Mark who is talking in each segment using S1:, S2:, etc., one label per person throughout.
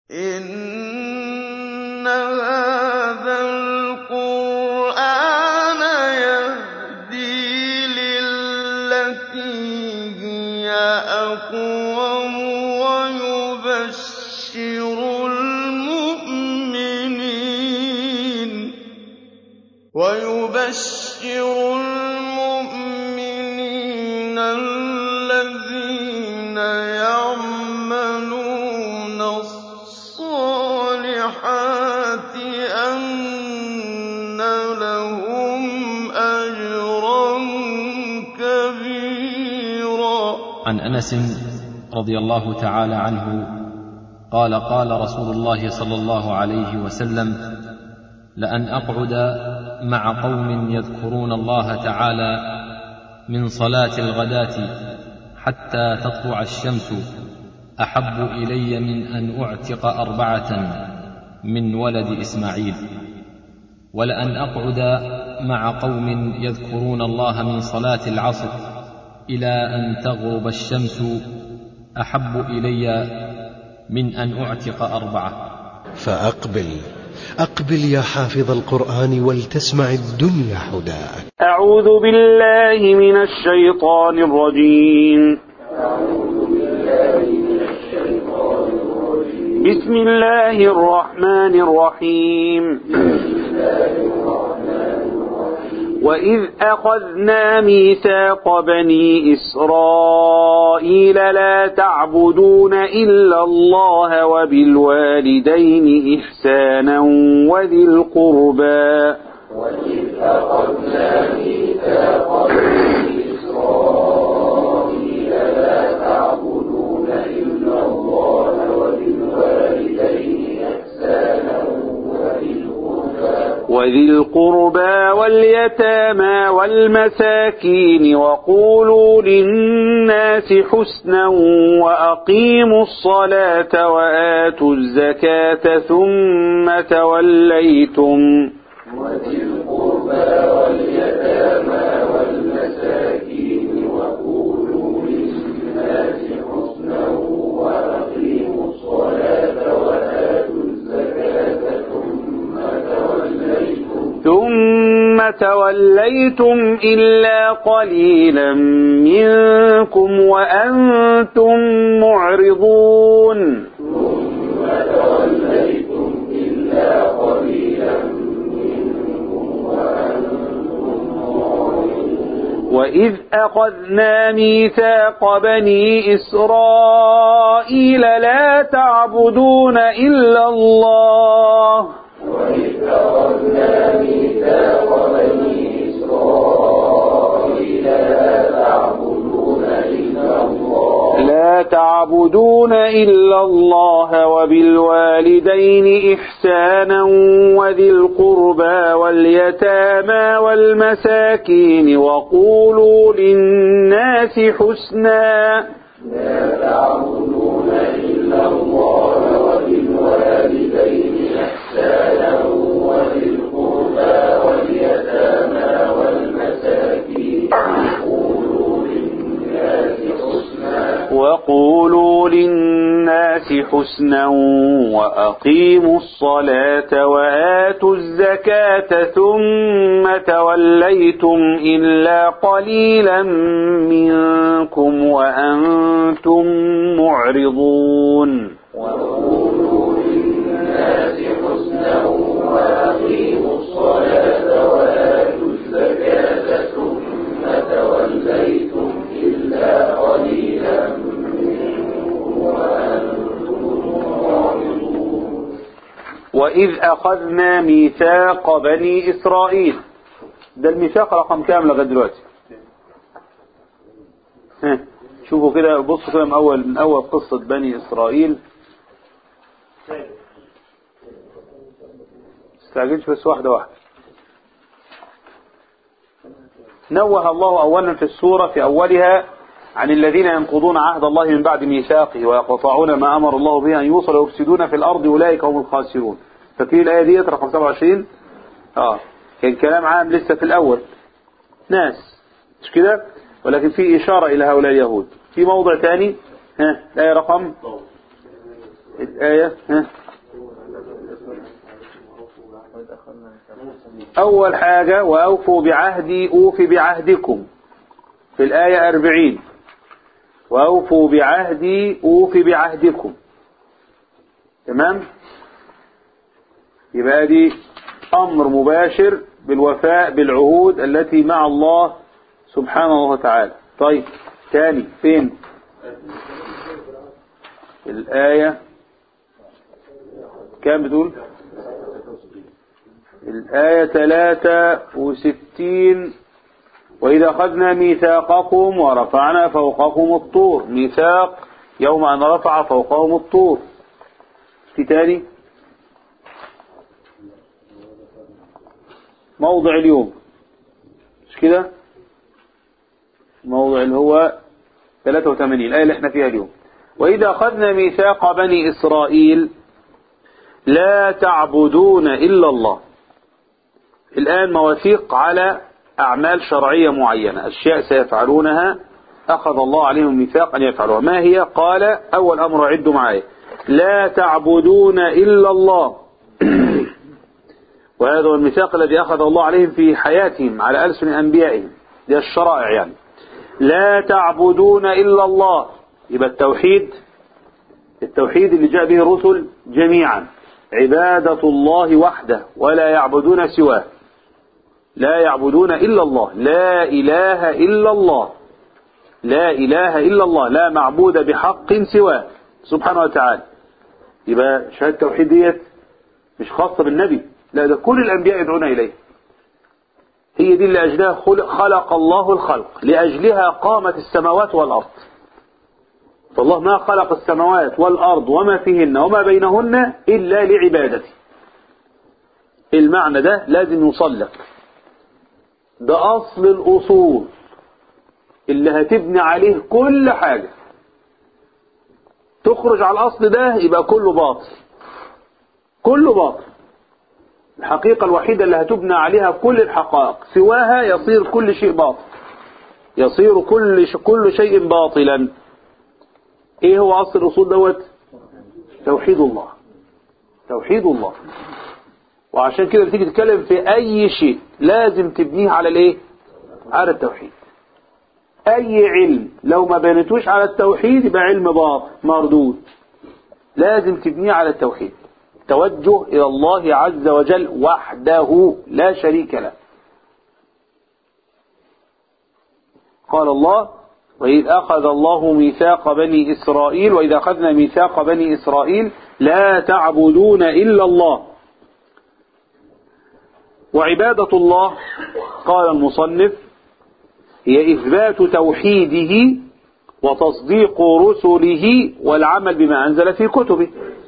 S1: إِنَّ هَٰذَا الْقُرْآنَ يَهْدِي لِلَّتِي هِيَ أَقْوَمُ وَيُبَشِّرُ الْمُؤْمِنِينَ الَّذِينَ يَعْمَلُونَ الصَّالِحَاتِ أَنَّ لَهُمْ أَجْرًا كَبِيرًا
S2: عن انس رضي الله تعالى عنه قال قال رسول الله صلى الله عليه وسلم لان اقعد مع قوم يذكرون الله تعالى من صلاه الغداه حتى تطلع الشمس احب الي من ان اعتق اربعه من ولد اسماعيل ولان اقعد مع قوم يذكرون الله من صلاه العصر الى ان تغرب الشمس احب الي من ان اعتق اربعه
S3: فأقبل أقبل يا حافظ القرآن ولتسمع الدنيا حداك
S4: أعوذ بالله من الشيطان الرجيم بسم الله الرحمن الرحيم وإذ أخذنا ميثاق بني إسرائيل لا تعبدون إلا الله وبالوالدين إحسانا وذي القربى وإذ أخذنا ميثاق بني إسرائيل لا تعبدون إلا الله وبالوالدين إحسانا وذي القربى واليتامى والمساكين وقولوا للناس حسنا وأقيموا الصلاة وآتوا الزكاة ثم توليتم وذي القربى واليتامى والمساكين وقولوا للناس حسنا وأقيموا الصلاة وآتوا الزكاة ثم توليتم ثم توليتم إلا قليلا منكم وأنتم معرضون ثم توليتم إلا قليلا منكم وأنتم وإذ أخذنا ميثاق بني إسرائيل لا تعبدون إلا الله وإذ أخذنا ميثاق بني إسرائيل لا تعبدون إلا الله لا تعبدون إلا الله وبالوالدين إحسانا وذي القربى واليتامى والمساكين وقولوا للناس حسنا لا تعبدون إلا الله وبالوالدين إحسانا وذي القربى واليتامى والمساكين وقولوا للناس حسنا وقولوا للناس حسنا وأقيموا الصلاة وآتوا الزكاة ثم توليتم إلا قليلا منكم وأنتم معرضون وقولوا للناس حسنا وأقيموا الصلاة وآتوا الزكاة ثم توليتم إلا قليلا منكم وأنتم معرضون وإذ أخذنا ميثاق بني إسرائيل ده الميثاق رقم كام لغاية دلوقتي ها شوفوا كده بصوا كده من أول من أول قصة بني إسرائيل استعجلش بس واحدة واحدة نوه الله أولا في السورة في أولها عن الذين ينقضون عهد الله من بعد ميثاقه ويقطعون ما أمر الله به أن يوصل ويفسدون في الأرض أولئك هم الخاسرون فاكرين الآية دي رقم 27 آه كان كلام عام لسه في الأول ناس مش كده ولكن في إشارة إلى هؤلاء اليهود في موضع ثاني ها الآية رقم الآية ها أول حاجة وأوفوا بعهدي أوف بعهدكم في الآية أربعين وأوفوا بعهدي أوف بعهدكم تمام يبقى دي أمر مباشر بالوفاء بالعهود التي مع الله سبحانه وتعالى طيب تاني فين الآية كام بتقول الآية ثلاثة وستين وإذا أخذنا ميثاقكم ورفعنا فوقكم الطور ميثاق يوم أن رفع فوقهم الطور في تاني موضع اليوم مش كده موضع اللي هو 83 الآية اللي احنا فيها اليوم وإذا أخذنا ميثاق بني إسرائيل لا تعبدون إلا الله الآن مواثيق على أعمال شرعية معينة أشياء سيفعلونها أخذ الله عليهم ميثاق أن يفعلوها ما هي قال أول أمر عدوا معايا لا تعبدون إلا الله وهذا هو الميثاق الذي أخذ الله عليهم في حياتهم على ألسن أنبيائهم دي الشرائع يعني لا تعبدون إلا الله يبقى التوحيد التوحيد اللي جاء به الرسل جميعا عبادة الله وحده ولا يعبدون سواه لا يعبدون إلا الله لا إله إلا الله لا إله إلا الله لا معبود بحق سواه سبحانه وتعالى يبقى شهادة التوحيد ديت مش خاصة بالنبي لا ده كل الأنبياء يدعون إليه هي دي اللي أجلها خلق الله الخلق لأجلها قامت السماوات والأرض فالله ما خلق السماوات والأرض وما فيهن وما بينهن إلا لعبادته المعنى ده لازم يصلك ده أصل الأصول اللي هتبني عليه كل حاجة تخرج على الأصل ده يبقى كله باطل كله باطل الحقيقة الوحيدة اللي هتبنى عليها كل الحقائق سواها يصير كل شيء باطل يصير كل ش... كل شيء باطلا ايه هو اصل الاصول دوت توحيد الله توحيد الله وعشان كده بتيجي تتكلم في اي شيء لازم تبنيه على الايه على التوحيد اي علم لو ما بنيتوش على التوحيد يبقى علم باطل مردود لازم تبنيه على التوحيد توجه إلى الله عز وجل وحده لا شريك له قال الله وإذ أخذ الله ميثاق بني إسرائيل وإذا أخذنا ميثاق بني إسرائيل لا تعبدون إلا الله وعبادة الله قال المصنف هي إثبات توحيده وتصديق رسله والعمل بما أنزل في كتبه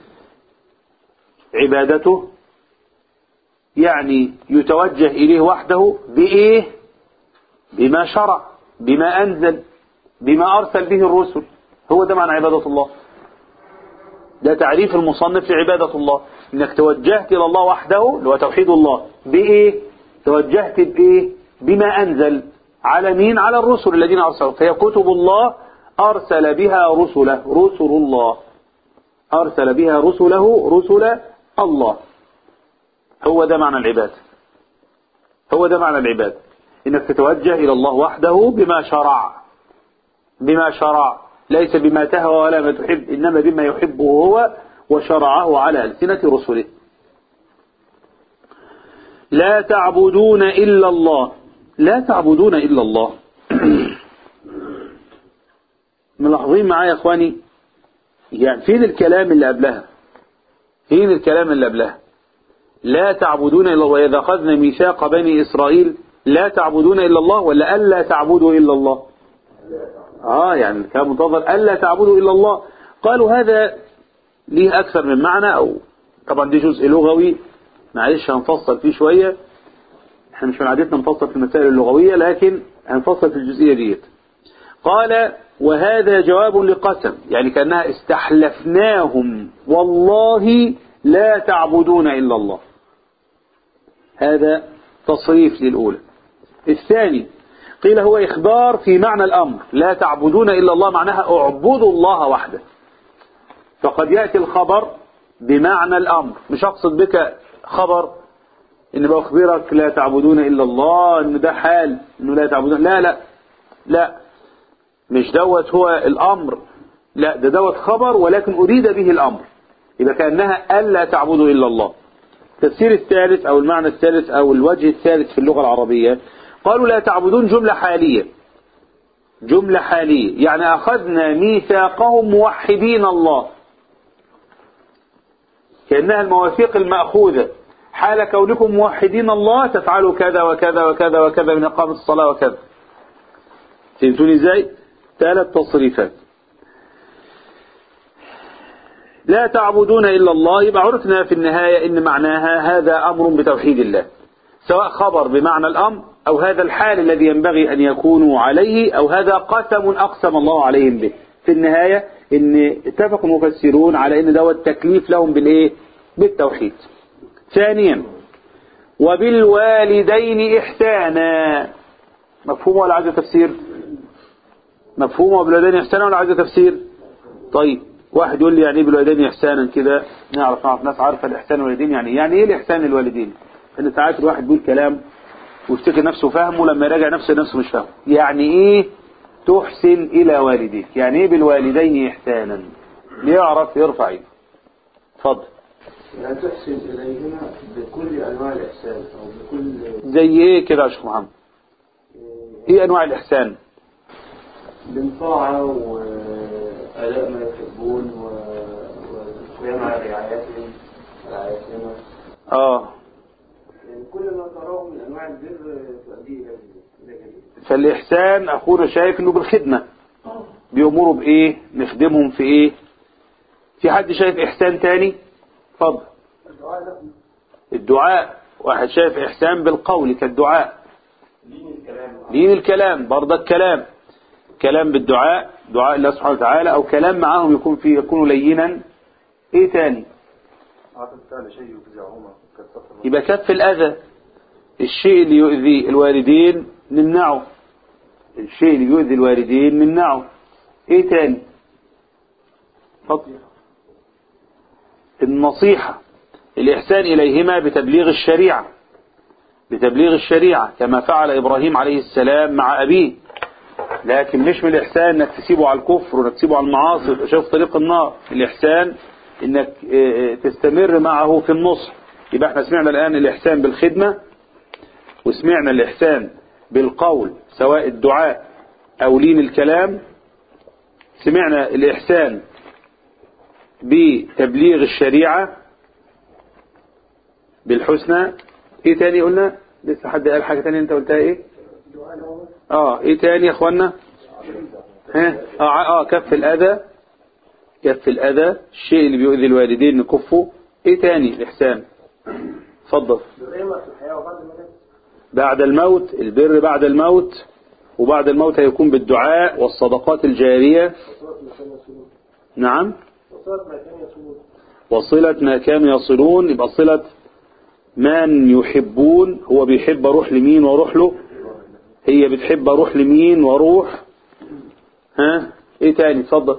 S4: عبادته يعني يتوجه إليه وحده بإيه بما شرع بما أنزل بما أرسل به الرسل هو ده معنى عبادة الله ده تعريف المصنف لعبادة الله انك توجهت الى الله وحده اللي هو توحيد الله بايه توجهت بايه بما انزل على مين على الرسل الذين ارسلوا فهي كتب الله ارسل بها رسله رسل الله ارسل بها رسله رسل الله هو ده معنى العبادة هو ده معنى العبادة انك تتوجه الى الله وحده بما شرع بما شرع ليس بما تهوى ولا ما تحب انما بما يحبه هو وشرعه على ألسنة رسله لا تعبدون إلا الله لا تعبدون إلا الله ملاحظين معايا يا اخواني يعني فين الكلام اللي قبلها فين الكلام اللي قبلها لا تعبدون إلا الله وإذا أخذنا ميثاق بني إسرائيل لا تعبدون إلا الله ولا ألا تعبدوا إلا الله آه يعني كان منتظر ألا تعبدوا إلا الله قالوا هذا ليه أكثر من معنى أو طبعا دي جزء لغوي معلش هنفصل فيه شوية احنا مش من عادتنا نفصل في المسائل اللغوية لكن هنفصل في الجزئية ديت قال وهذا جواب لقسم يعني كأنها استحلفناهم والله لا تعبدون إلا الله هذا تصريف للأولى الثاني قيل هو إخبار في معنى الأمر لا تعبدون إلا الله معناها اعبدوا الله وحده فقد يأتي الخبر بمعنى الأمر مش أقصد بك خبر إن بأخبرك لا تعبدون إلا الله إن ده حال إنه لا تعبدون لا لا لا مش دوت هو الأمر لا ده دوت خبر ولكن أريد به الأمر إذا كأنها ألا تعبدوا إلا الله التفسير الثالث أو المعنى الثالث أو الوجه الثالث في اللغة العربية قالوا لا تعبدون جملة حالية جملة حالية يعني أخذنا ميثاقهم موحدين الله كأنها المواثيق المأخوذة حال كونكم موحدين الله تفعلوا كذا وكذا وكذا وكذا من إقامة الصلاة وكذا فهمتوني ازاي ثلاث تصريفات لا تعبدون إلا الله يبقى عرفنا في النهاية إن معناها هذا أمر بتوحيد الله سواء خبر بمعنى الأمر أو هذا الحال الذي ينبغي أن يكونوا عليه أو هذا قسم أقسم الله عليهم به في النهاية إن اتفق المفسرون على إن دوت تكليف لهم بالإيه بالتوحيد ثانيا وبالوالدين إحسانا مفهوم ولا عايز تفسير مفهوم وبالوالدين إحسانا ولا عايز تفسير طيب واحد يقول لي يعني ايه بالوالدين إحسانا كده نعرف نعرف ناس عارفة الإحسان والوالدين يعني إيه؟ يعني إيه الإحسان للوالدين إن ساعات الواحد بيقول كلام ويفتكر نفسه فاهمه لما يراجع نفسه نفسه مش فاهمه يعني إيه تحسن إلى والديك يعني إيه بالوالدين إحسانا ليعرف يرفع ايده اتفضل
S1: لا تحسن إليهما بكل أنواع الإحسان أو بكل
S4: زي إيه كده يا شيخ محمد إيه أنواع الإحسان
S1: من طاعة وأداء ما يحبون و- والقيام على رعايتهم رعايتهما
S4: آه
S1: يعني كل ما تراه من أنواع البر تؤدي إلى إلى جميل
S4: فالإحسان أخونا شايف إنه بالخدمة بيأمروا بإيه نخدمهم في إيه في حد شايف إحسان تاني اتفضل
S1: الدعاء لهم
S4: الدعاء واحد شايف إحسان بالقول كالدعاء
S1: دين الكلام
S4: لين الكلام برضك كلام كلام بالدعاء دعاء الله سبحانه وتعالى أو كلام معهم يكون فيه يكون لينا إيه تاني
S1: عطف فعل شيء يفزعهما كالسفر
S4: يبقى كف الأذى الشيء اللي يؤذي الوالدين نمنعه الشيء اللي يؤذي الوالدين نمنعه ايه تاني اتفضل النصيحة الإحسان إليهما بتبليغ الشريعة بتبليغ الشريعة كما فعل إبراهيم عليه السلام مع أبيه لكن مش من الإحسان إنك تسيبه على الكفر وإنك تسيبه على المعاصي وتشوف طريق النار الإحسان إنك آه، آه، تستمر معه في النصح يبقى احنا سمعنا الآن الإحسان بالخدمة وسمعنا الإحسان بالقول سواء الدعاء أو لين الكلام سمعنا الإحسان بتبليغ الشريعة بالحسنى ايه تاني قلنا لسه حد قال حاجة تانية انت قلتها ايه اه ايه تاني يا اخوانا ها اه, آه كف الاذى كف الاذى الشيء اللي بيؤذي الوالدين نكفه ايه تاني الاحسان اتفضل
S1: الرحمة في الحياة وبعد الممات
S4: بعد الموت البر بعد الموت وبعد الموت هيكون بالدعاء والصدقات الجارية
S1: وصلت ما كان يصلون
S4: نعم
S1: وصلت ما كان يصلون
S4: وصلة ما كانوا يصلون يبقى صلة من يحبون هو بيحب اروح لمين واروح له هي بتحب اروح لمين واروح ها ايه تاني اتفضل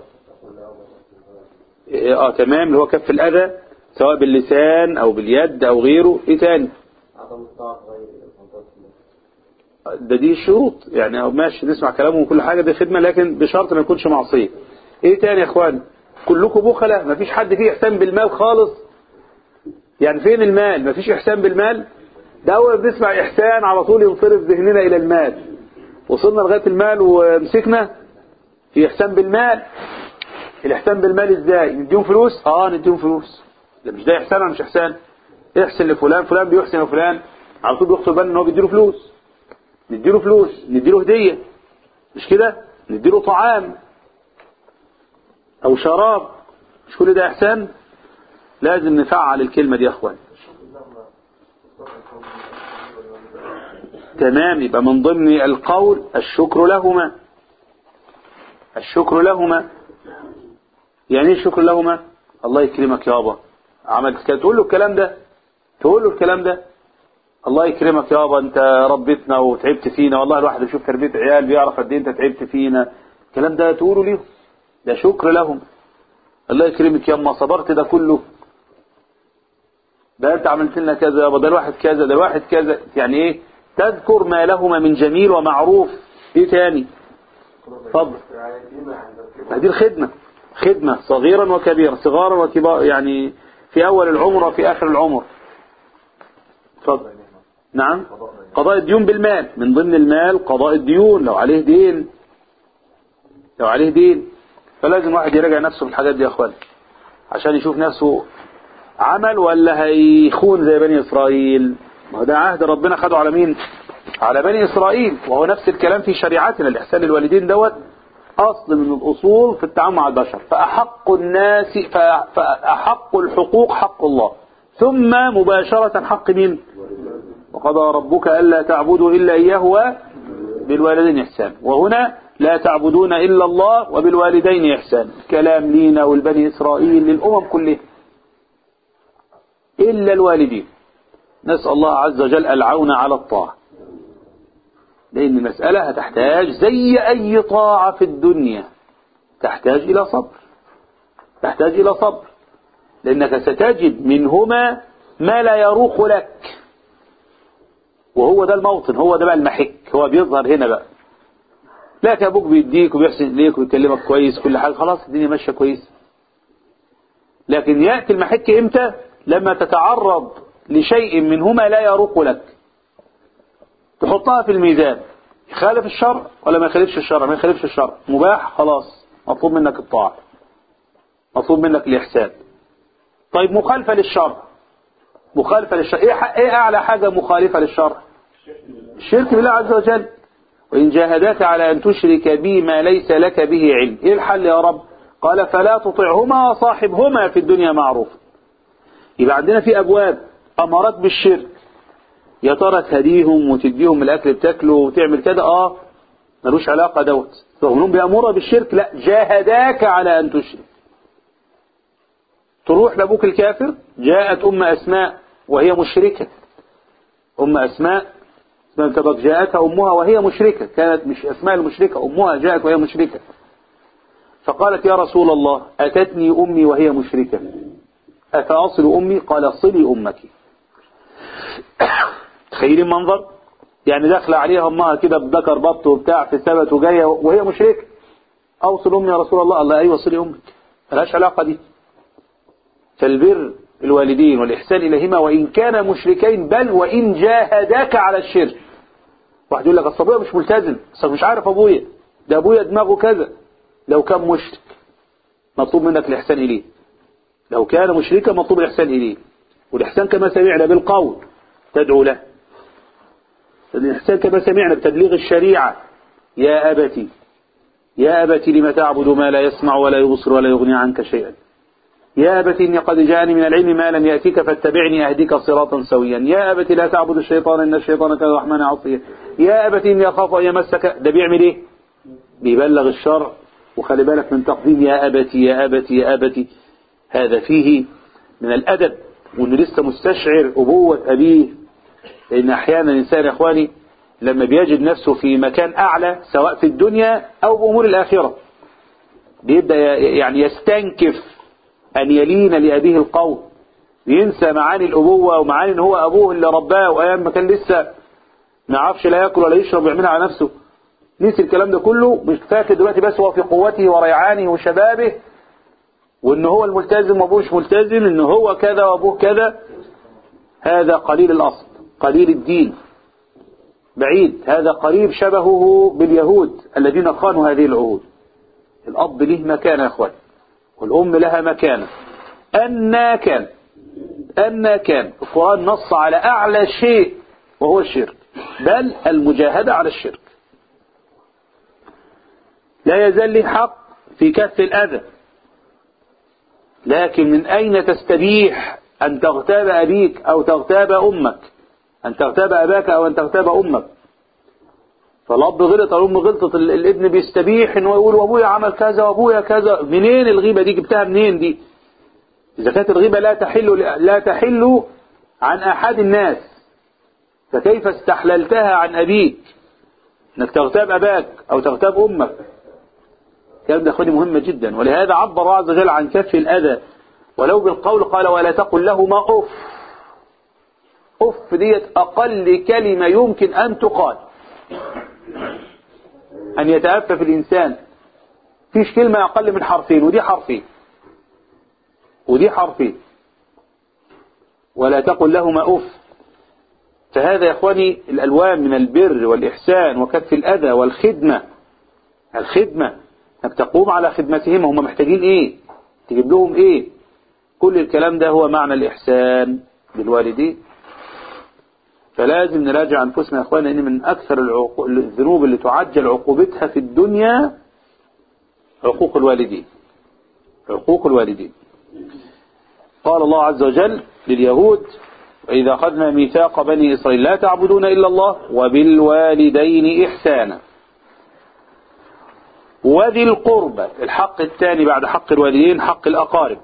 S4: إيه، اه تمام اللي هو كف الاذى سواء باللسان او باليد او غيره ايه تاني
S1: عدم الطاعة غير الفانتازم
S4: ده دي شروط يعني أو ماشي نسمع كلامهم وكل حاجة دي خدمة لكن بشرط ما يكونش معصية ايه تاني يا اخوان كلكم بخلة ما فيش حد فيه احسان بالمال خالص يعني فين المال ما فيش احسان بالمال ده اول ما بنسمع احسان على طول ينصرف ذهننا الى المال وصلنا لغاية المال ومسكنا في احسان بالمال الاحسان بالمال ازاي نديهم فلوس اه نديهم فلوس ده مش ده احسان ولا مش احسان احسن لفلان فلان بيحسن لفلان على طول بيخطر بالنا ان هو بيديله فلوس نديله فلوس نديله هدية مش كده نديله طعام او شراب مش كل ده احسان لازم نفعل الكلمة دي يا اخوان تمام يبقى من ضمن القول الشكر لهما الشكر لهما يعني ايه الشكر لهما الله يكرمك يابا عملت كده تقول له الكلام ده تقول له الكلام ده الله يكرمك يابا انت ربيتنا وتعبت فينا والله الواحد يشوف تربية عيال بيعرف قد ايه انت تعبت فينا الكلام ده تقوله ليهم ده شكر لهم الله يكرمك يما صبرت ده كله ده انت عملت لنا كذا يابا ده الواحد كذا ده الواحد كذا يعني ايه تذكر ما لهما من جميل ومعروف ايه تاني اتفضل هذه الخدمة خدمة صغيرا وكبيرا صغارا وكبار يعني في أول العمر وفي آخر العمر اتفضل نعم قضاء الديون بالمال من ضمن المال قضاء الديون لو عليه دين لو عليه دين فلازم واحد يراجع نفسه في الحاجات دي يا اخوان عشان يشوف نفسه عمل ولا هيخون زي بني إسرائيل ما هو ده عهد ربنا خده على مين على بني إسرائيل وهو نفس الكلام في شريعتنا الإحسان للوالدين دوت أصل من الأصول في التعامل مع البشر فأحق الناس فأحق الحقوق حق الله ثم مباشرة حق مين وقضى ربك ألا تعبدوا إلا إياه بالوالدين إحسان وهنا لا تعبدون إلا الله وبالوالدين إحسان كلام لينا والبني إسرائيل للأمم كلها إلا الوالدين نسأل الله عز وجل العون على الطاعة لأن المسألة هتحتاج زي أي طاعة في الدنيا تحتاج إلى صبر تحتاج إلى صبر لأنك ستجد منهما ما لا يروق لك وهو ده الموطن هو ده بقى المحك هو بيظهر هنا بقى لكن أبوك بيديك وبيحسن إليك ويكلمك كويس كل حاجة خلاص الدنيا ماشية كويس لكن يأتي المحك إمتى لما تتعرض لشيء منهما لا يروق لك تحطها في الميزان يخالف الشرع ولا ما يخالفش الشرع ما يخالفش الشرع مباح خلاص مطلوب منك الطاعة مطلوب منك الإحسان طيب مخالفة للشرع مخالفة للشرع إيه, إيه أعلى حاجة مخالفة للشرع الشرك بالله عز وجل وإن جاهداك على أن تشرك بي ما ليس لك به علم إيه الحل يا رب قال فلا تطعهما وصاحبهما في الدنيا معروف يبقى عندنا في أبواب أمرت بالشرك يا ترى تهديهم وتديهم الأكل بتاكله وتعمل كده آه ملوش علاقة دوت رغم انهم بيأمرها بالشرك لا جاهداك على أن تشرك تروح لأبوك الكافر جاءت أم أسماء وهي مشركة أم أسماء اسمها كبك جاءتها أمها وهي مشركة كانت مش أسماء المشركة أمها جاءت وهي مشركة فقالت يا رسول الله أتتني أمي وهي مشركة أفأصل أمي قال صلي أمك تخيلين المنظر يعني داخلة عليها أمها كده بذكر بط وبتاع في سبت وجاية وهي مشركة أوصل أمي يا رسول الله الله أيوة صلي أمك ملهاش علاقة دي فالبر الوالدين والإحسان إليهما وإن كانا مشركين بل وإن جاهداك على الشرك واحد يقول لك أصل أبويا مش ملتزم أصل مش عارف أبويا ده أبويا دماغه كذا لو كان مشرك مطلوب منك الإحسان إليه لو كان مشركا مطلوب الإحسان إليه والإحسان كما سمعنا بالقول تدعو له الإحسان كما سمعنا بتبليغ الشريعة يا أبتي يا أبتي لم تعبد ما لا يسمع ولا يبصر ولا يغني عنك شيئا يا أبتي إني قد جاءني من العلم ما لم يأتيك فاتبعني أهديك صراطا سويا يا أبتي لا تعبد الشيطان إن الشيطان كان الرحمن عصيا يا أبتي إني أخاف أن يمسك ده بيعمل إيه بيبلغ الشرع وخلي بالك من تقديم يا أبتي يا أبتي يا أبتي هذا فيه من الأدب وأنه لسه مستشعر أبوة أبيه لأن أحيانا الإنسان يا إخواني لما بيجد نفسه في مكان أعلى سواء في الدنيا أو بأمور الآخرة بيبدأ يعني يستنكف أن يلين لأبيه القول ينسى معاني الأبوة ومعاني أن هو أبوه اللي رباه وأيام ما كان لسه ما عرفش لا يأكل ولا يشرب ويعملها على نفسه نسي الكلام ده كله مش فاكر دلوقتي بس هو في قوته وريعانه وشبابه وان هو الملتزم وابوه مش ملتزم ان هو كذا وابوه كذا هذا قليل الاصل قليل الدين بعيد هذا قريب شبهه باليهود الذين خانوا هذه العهود الاب له مكانه يا اخوان والام لها مكانه أنا كان أنا كان القرآن نص على أعلى شيء وهو الشرك بل المجاهدة على الشرك لا يزال لي حق في كف الأذى لكن من أين تستبيح أن تغتاب أبيك أو تغتاب أمك أن تغتاب أباك أو أن تغتاب أمك فالأب غلط الأم غلطت الابن بيستبيح إنه يقول وأبويا عمل كذا وأبويا كذا منين الغيبة دي جبتها منين دي إذا كانت الغيبة لا تحل لا تحل عن أحد الناس فكيف استحللتها عن أبيك إنك تغتاب أباك أو تغتاب أمك الكلام ده اخواني مهم جدا ولهذا عبر الله عز وجل عن كف الأذى ولو بالقول قال ولا تقل لهما أف أف ديت أقل كلمة يمكن أن تقال أن يتأفف الإنسان فيش كلمة أقل من حرفين ودي حرفين ودي حرفين ولا تقل لهما أف فهذا يا إخواني الألوان من البر والإحسان وكف الأذى والخدمة الخدمة أنك تقوم على خدمتهم هم محتاجين إيه تجيب لهم إيه كل الكلام ده هو معنى الإحسان بالوالدين فلازم نراجع أنفسنا يا أخوانا إن من أكثر العقو... الذنوب اللي تعجل عقوبتها في الدنيا عقوق الوالدين عقوق الوالدين قال الله عز وجل لليهود وإذا أخذنا ميثاق بني إسرائيل لا تعبدون إلا الله وبالوالدين إحسانا وذي القربى الحق الثاني بعد حق الوالدين حق الأقارب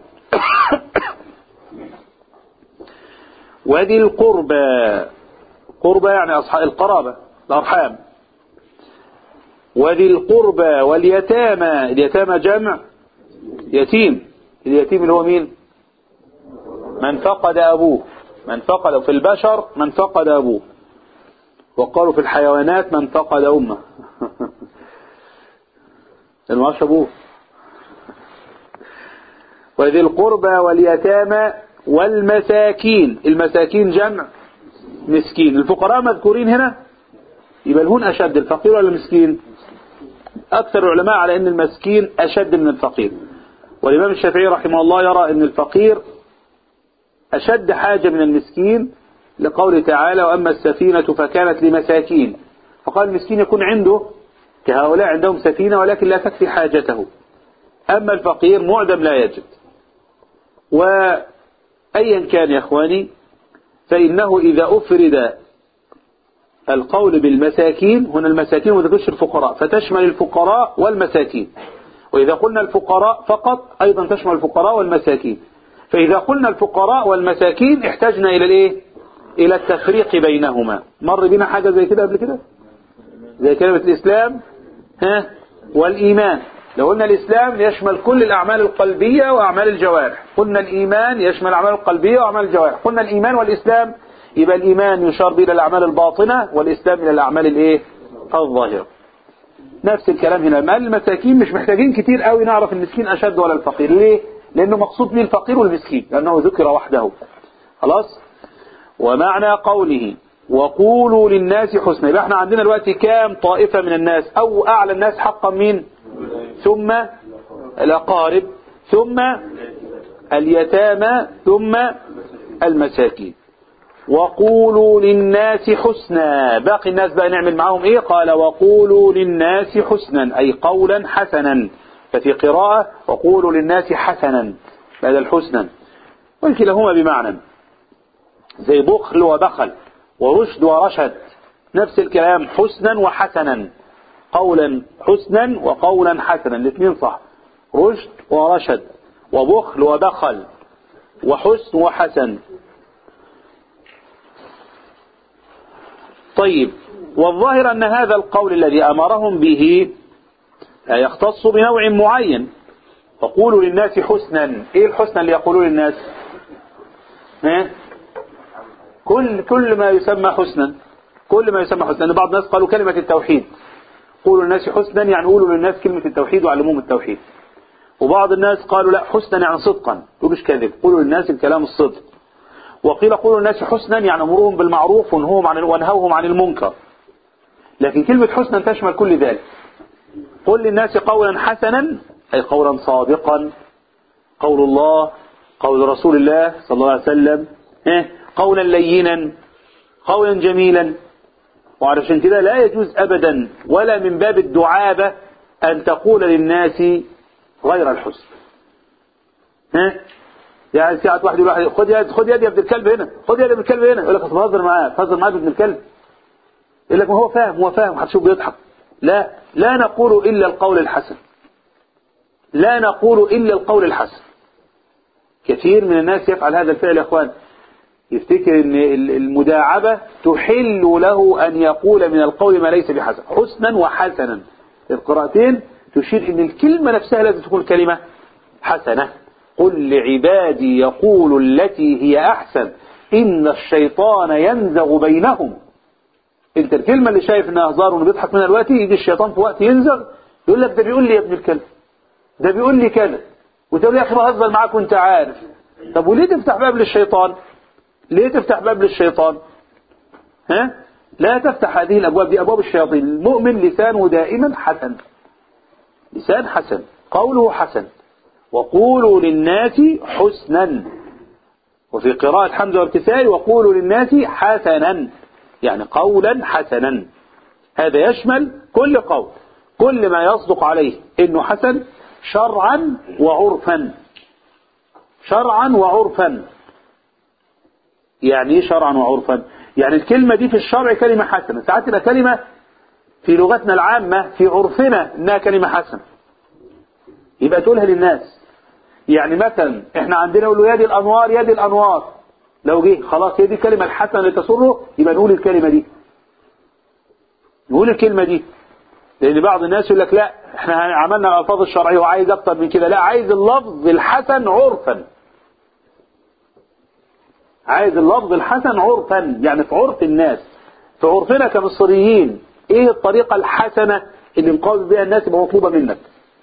S4: وذي القربى قربى يعني أصحاب القرابة الأرحام وذي القربى واليتامى اليتامى جمع يتيم اليتيم اللي هو مين من فقد أبوه من فقد في البشر من فقد أبوه وقالوا في الحيوانات من فقد أمه المعرفش أبوه وذي القربى واليتامى والمساكين المساكين جمع مسكين الفقراء مذكورين هنا يبقى الهون أشد الفقير ولا المسكين أكثر العلماء على أن المسكين أشد من الفقير والإمام الشافعي رحمه الله يرى أن الفقير أشد حاجة من المسكين لقوله تعالى وأما السفينة فكانت لمساكين فقال المسكين يكون عنده كهؤلاء عندهم سفينة ولكن لا تكفي حاجته أما الفقير معدم لا يجد وأيا كان يا أخواني فإنه إذا أفرد القول بالمساكين هنا المساكين وذكرش الفقراء فتشمل الفقراء والمساكين وإذا قلنا الفقراء فقط أيضا تشمل الفقراء والمساكين فإذا قلنا الفقراء والمساكين احتاجنا إلى الإيه إلى التفريق بينهما مر بنا حاجة زي كده قبل كده زي كلمة الإسلام ها والإيمان لو قلنا الإسلام يشمل كل الأعمال القلبية وأعمال الجوارح قلنا الإيمان يشمل الأعمال القلبية وأعمال الجوارح قلنا الإيمان والإسلام يبقى الإيمان يشار به إلى الأعمال الباطنة والإسلام إلى الأعمال الإيه الظاهرة نفس الكلام هنا ما المساكين مش محتاجين كتير قوي نعرف المسكين أشد ولا الفقير ليه لأنه مقصود به الفقير والمسكين لأنه ذكر وحده خلاص ومعنى قوله وقولوا للناس حسنا يبقى احنا عندنا دلوقتي كام طائفة من الناس أو أعلى الناس حقا مين ثم الأقارب ثم اليتامى ثم المساكين وقولوا للناس حسنا باقي الناس بقى نعمل معاهم ايه قال وقولوا للناس حسنا اي قولا حسنا ففي قراءة وقولوا للناس حسنا بدل حسنا وكلاهما بمعنى زي بخل وبخل ورشد ورشد نفس الكلام حسنا وحسنا قولا حسنا وقولا حسنا الاثنين صح رشد ورشد وبخل وبخل وحسن وحسن طيب والظاهر أن هذا القول الذي أمرهم به يختص بنوع معين فقولوا للناس حسنا ايه الحسنى اللي يقولوا للناس ها؟ كل كل ما يسمى حسنا كل ما يسمى حسنا بعض الناس قالوا كلمة التوحيد قولوا للناس حسنا يعني قولوا للناس كلمة التوحيد وعلموهم التوحيد وبعض الناس قالوا لا حسنا يعني صدقا تقولوش كذب قولوا للناس الكلام الصدق وقيل قولوا للناس حسنا يعني امروهم بالمعروف ونهوهم عن ونهوهم عن المنكر لكن كلمة حسنا تشمل كل ذلك قل للناس قولا حسنا أي قولا صادقا قول الله قول رسول الله صلى الله عليه وسلم قولا لينا قولا جميلا وعلشان كده لا يجوز أبدا ولا من باب الدعابة أن تقول للناس غير الحسن ها يعني ساعة واحد يقول واحد خد يد خد يد يا ابن الكلب هنا خد يد يا ابن الكلب هنا يقول لك اصل بهزر معاه بهزر معاه ابن الكلب يقول لك ما هو فاهم هو فاهم هتشوف بيضحك لا لا نقول إلا القول الحسن لا نقول إلا القول الحسن كثير من الناس يفعل هذا الفعل يا اخوان يفتكر ان المداعبة تحل له ان يقول من القول ما ليس بحسن حسنا وحسنا القراءتين تشير ان الكلمة نفسها لازم تكون كلمة حسنة قل لعبادي يقول التي هي احسن ان الشيطان ينزغ بينهم انت الكلمة اللي شايف انها هزار وانه بيضحك منها دلوقتي يجي الشيطان في وقت ينزغ يقول لك ده بيقول لي يا ابن الكلب ده بيقول لي كذا وتقول لي يا اخي بهزر معاك وانت عارف طب وليه تفتح باب للشيطان ليه تفتح باب للشيطان ها لا تفتح هذه الابواب دي ابواب الشياطين المؤمن لسانه دائما حسن لسان حسن قوله حسن وقولوا للناس حسنا وفي قراءة حمزة والكسائي وقولوا للناس حسنا يعني قولا حسنا هذا يشمل كل قول كل ما يصدق عليه انه حسن شرعا وعرفا شرعا وعرفا يعني ايه شرعا وعرفا يعني الكلمة دي في الشرع كلمة حسنة ساعات تبقى كلمة في لغتنا العامة في عرفنا انها كلمة حسنة يبقى تقولها للناس يعني مثلا احنا عندنا نقول له يد الانوار يد الانوار لو جه خلاص هي دي الكلمة الحسنة اللي تسره يبقى نقول الكلمة دي نقول الكلمة دي لان بعض الناس يقول لك لا احنا عملنا الالفاظ الشرعية وعايز اكتر من كده لا عايز اللفظ الحسن عرفا عايز اللفظ الحسن عرفا يعني في عرف الناس في عرفنا كمصريين ايه الطريقة الحسنة اللي نقابل بها الناس يبقى مطلوبة منك